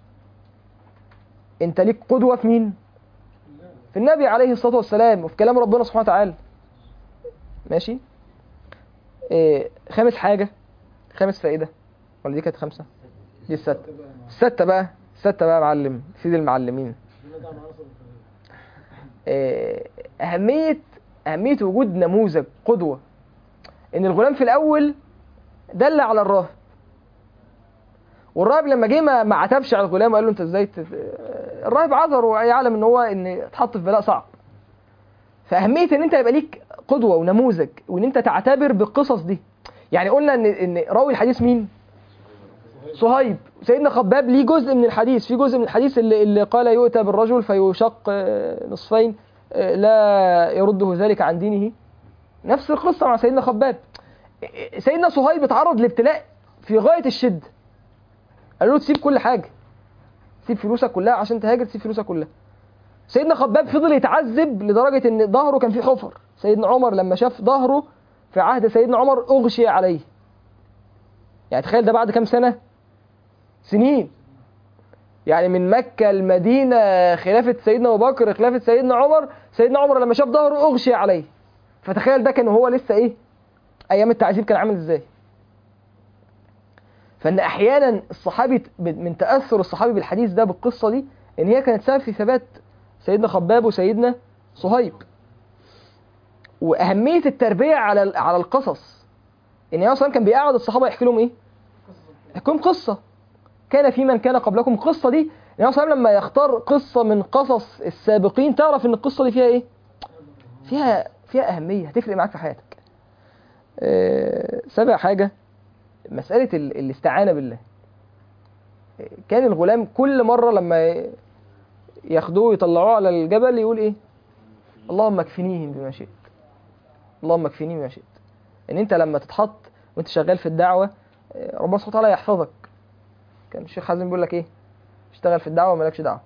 انت ليك قدوة في مين في النبي عليه الصلاة والسلام وفي كلام ربنا سبحانه وتعالى ماشي إيه خامس حاجة خامس فائدة ولا دي كانت خمسة دي الستة الستة بقى الستة بقى يا معلم سيد المعلمين ده عناصر الفريق. إيه أهمية أهمية وجود نموذج قدوة إن الغلام في الأول دل على الراهب والراهب لما جه ما ما عتبش على الغلام وقال له انت ازاي تت... الراهب عذر ويعلم ان هو ان اتحط في بلاء صعب فاهميه ان انت يبقى ليك قدوه ونموذج وان انت تعتبر بالقصص دي يعني قلنا ان ان راوي الحديث مين صهيب سيدنا خباب ليه جزء من الحديث في جزء من الحديث اللي, اللي قال يؤتى بالرجل فيشق آه، نصفين آه، لا يرده ذلك عن دينه نفس القصه مع سيدنا خباب سيدنا صهيب اتعرض لابتلاء في غايه الشده قالوا له تسيب كل حاجه سيب فلوسك كلها عشان تهاجر تسيب فلوسك كلها سيدنا خباب فضل يتعذب لدرجه ان ظهره كان فيه حفر سيدنا عمر لما شاف ظهره في عهد سيدنا عمر اغشي عليه يعني تخيل ده بعد كام سنه سنين يعني من مكة المدينة خلافة سيدنا أبو بكر خلافة سيدنا عمر سيدنا عمر لما شاف ظهره أغشي عليه فتخيل ده كان هو لسه إيه أيام التعذيب كان عامل إزاي فان احيانا الصحابي من تاثر الصحابي بالحديث ده بالقصه دي ان هي كانت سبب في ثبات سيدنا خباب وسيدنا صهيب واهميه التربيه على على القصص ان النبي صلى كان بيقعد الصحابه يحكي لهم ايه يحكي لهم قصه كان في من كان قبلكم القصه دي النبي صلى لما يختار قصه من قصص السابقين تعرف ان القصه دي فيها ايه فيها فيها اهميه هتفرق معاك في حياتك أه سابع حاجه مسألة ال- الاستعانة بالله كان الغلام كل مرة لما ياخدوه يطلعوه على الجبل يقول ايه اللهم اكفنيهم بما شئت اللهم اكفنيهم بما شئت ان انت لما تتحط وانت شغال في الدعوة ربنا سبحانه وتعالى يحفظك كان الشيخ حازم بيقول لك ايه اشتغل في الدعوه مالكش دعوه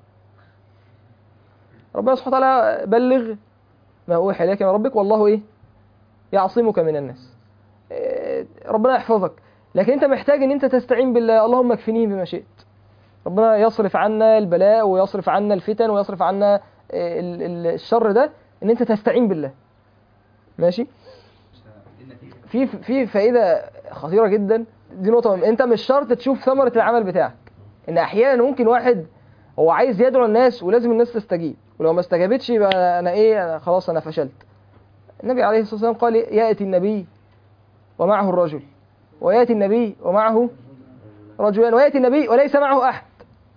ربنا سبحانه وتعالى بلغ ما اوحي اليك من ربك والله ايه يعصمك من الناس إيه، ربنا يحفظك لكن انت محتاج ان انت تستعين بالله اللهم اكفنيه بما شئت ربنا يصرف عنا البلاء ويصرف عنا الفتن ويصرف عنا إيه، ال- ال- الشر ده ان انت تستعين بالله ماشي في في فائده خطيره جدا دي نقطه مهمة. انت مش شرط تشوف ثمره العمل بتاعك ان احيانا ممكن واحد هو عايز يدعو الناس ولازم الناس تستجيب ولو ما استجابتش يبقى انا ايه أنا خلاص انا فشلت النبي عليه الصلاه والسلام قال ياتي النبي ومعه الرجل وياتي النبي ومعه رجلان وياتي النبي وليس معه احد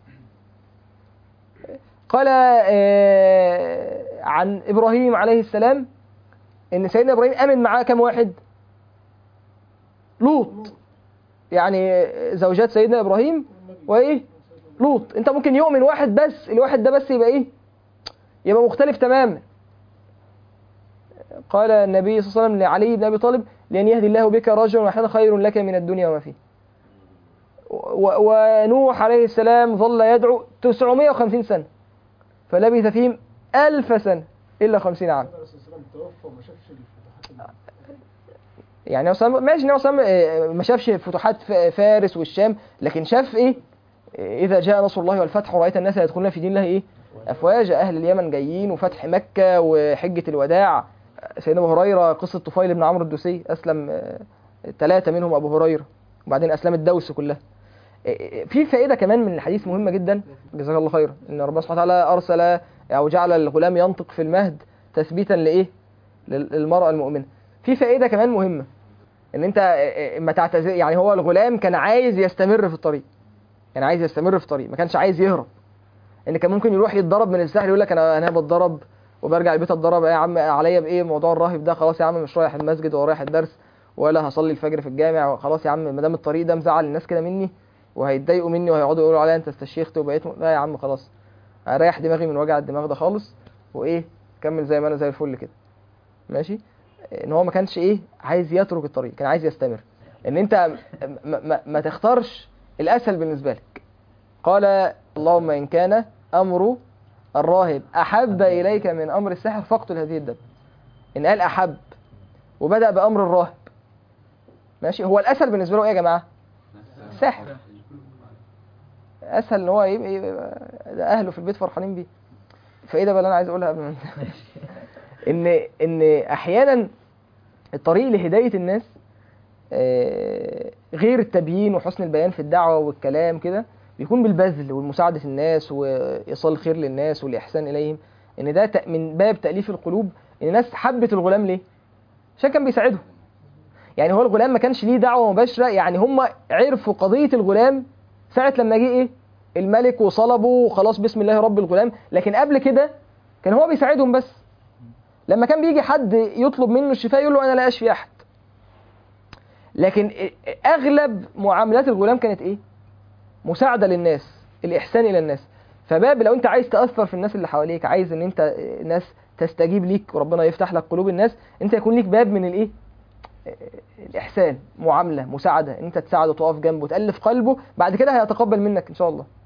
قال آه، عن ابراهيم عليه السلام ان سيدنا ابراهيم امن معاه كم واحد لوط يعني زوجات سيدنا ابراهيم وايه لوط انت ممكن يؤمن واحد بس الواحد ده بس يبقى ايه يبقى مختلف تماما قال النبي صلى الله عليه وسلم لعلي بن ابي طالب لان يهدي الله بك رجلا واحدا خير لك من الدنيا وما فيه و- ونوح عليه السلام ظل يدعو 950 سنه فلبث فيهم ألف سنة إلا 50 عام النبي صلى الله عليه وسلم توفى وما شافش الفتوحات اللي- يعني هو سام- ماشي إن هو سام- آه، ما شافش فتوحات ف- فارس والشام لكن شاف ايه آه، اذا جاء نصر الله والفتح ورايت الناس يدخلون في دين الله ايه افواجا اهل اليمن جايين وفتح مكه وحجه الوداع سيدنا ابو هريره قصه طفيل بن عمرو الدوسي اسلم ثلاثه منهم ابو هريره وبعدين اسلمت دوس كلها آه، آه، في فائده كمان من الحديث مهمه جدا جزاك الله خيرا ان ربنا سبحانه وتعالى ارسل او جعل الغلام ينطق في المهد تثبيتا لايه لل- للمراه المؤمنه في فائده كمان مهمه ان انت ما تعتذر يعني هو الغلام كان عايز يستمر في الطريق كان عايز يستمر في الطريق ما كانش عايز يهرب ان كان ممكن يروح يتضرب من السهل يقول لك انا انا بتضرب وبرجع البيت اتضرب يا عم عليا بايه موضوع الراهب ده خلاص يا عم مش رايح المسجد ولا رايح الدرس ولا هصلي الفجر في الجامع خلاص يا عم ما دام الطريق ده مزعل الناس كده مني وهيتضايقوا مني وهيقعدوا يقولوا عليا انت استشيخت وبقيت م... لا يا عم خلاص اريح دماغي من وجع الدماغ ده خالص وايه كمل زي ما انا زي الفل كده ماشي ان هو ما كانش ايه عايز يترك الطريق كان عايز يستمر ان انت ما, ما, ما تختارش الاسهل بالنسبه لك قال اللهم ان كان امر الراهب احب اليك من امر الساحر فاقتل هذه الدب ان قال احب وبدا بامر الراهب ماشي هو الاسهل بالنسبه له ايه يا جماعه الساحر اسهل ان هو يبقى, يبقى ده اهله في البيت فرحانين بيه فايه بقى اللي انا عايز اقولها قبل ما ننتهي؟ ان ان احيانا الطريق لهدايه الناس آه، غير التبيين وحسن البيان في الدعوه والكلام كده بيكون بالبذل والمساعده الناس وايصال الخير للناس والاحسان اليهم ان ده ت- من باب تاليف القلوب ان الناس حبت الغلام ليه عشان كان بيساعدهم يعني هو الغلام ما كانش ليه دعوه مباشره يعني هم عرفوا قضيه الغلام ساعه لما جه ايه الملك وصلبه وخلاص بسم الله رب الغلام لكن قبل كده كان هو بيساعدهم بس لما كان بيجي حد يطلب منه الشفاء يقول له انا لا اشفي احد لكن اغلب معاملات الغلام كانت ايه مساعده للناس الاحسان الى الناس فباب لو انت عايز تاثر في الناس اللي حواليك عايز ان انت ناس تستجيب ليك وربنا يفتح لك قلوب الناس انت يكون ليك باب من الايه الاحسان معامله مساعده ان انت تساعده تقف جنبه تالف قلبه بعد كده هيتقبل منك ان شاء الله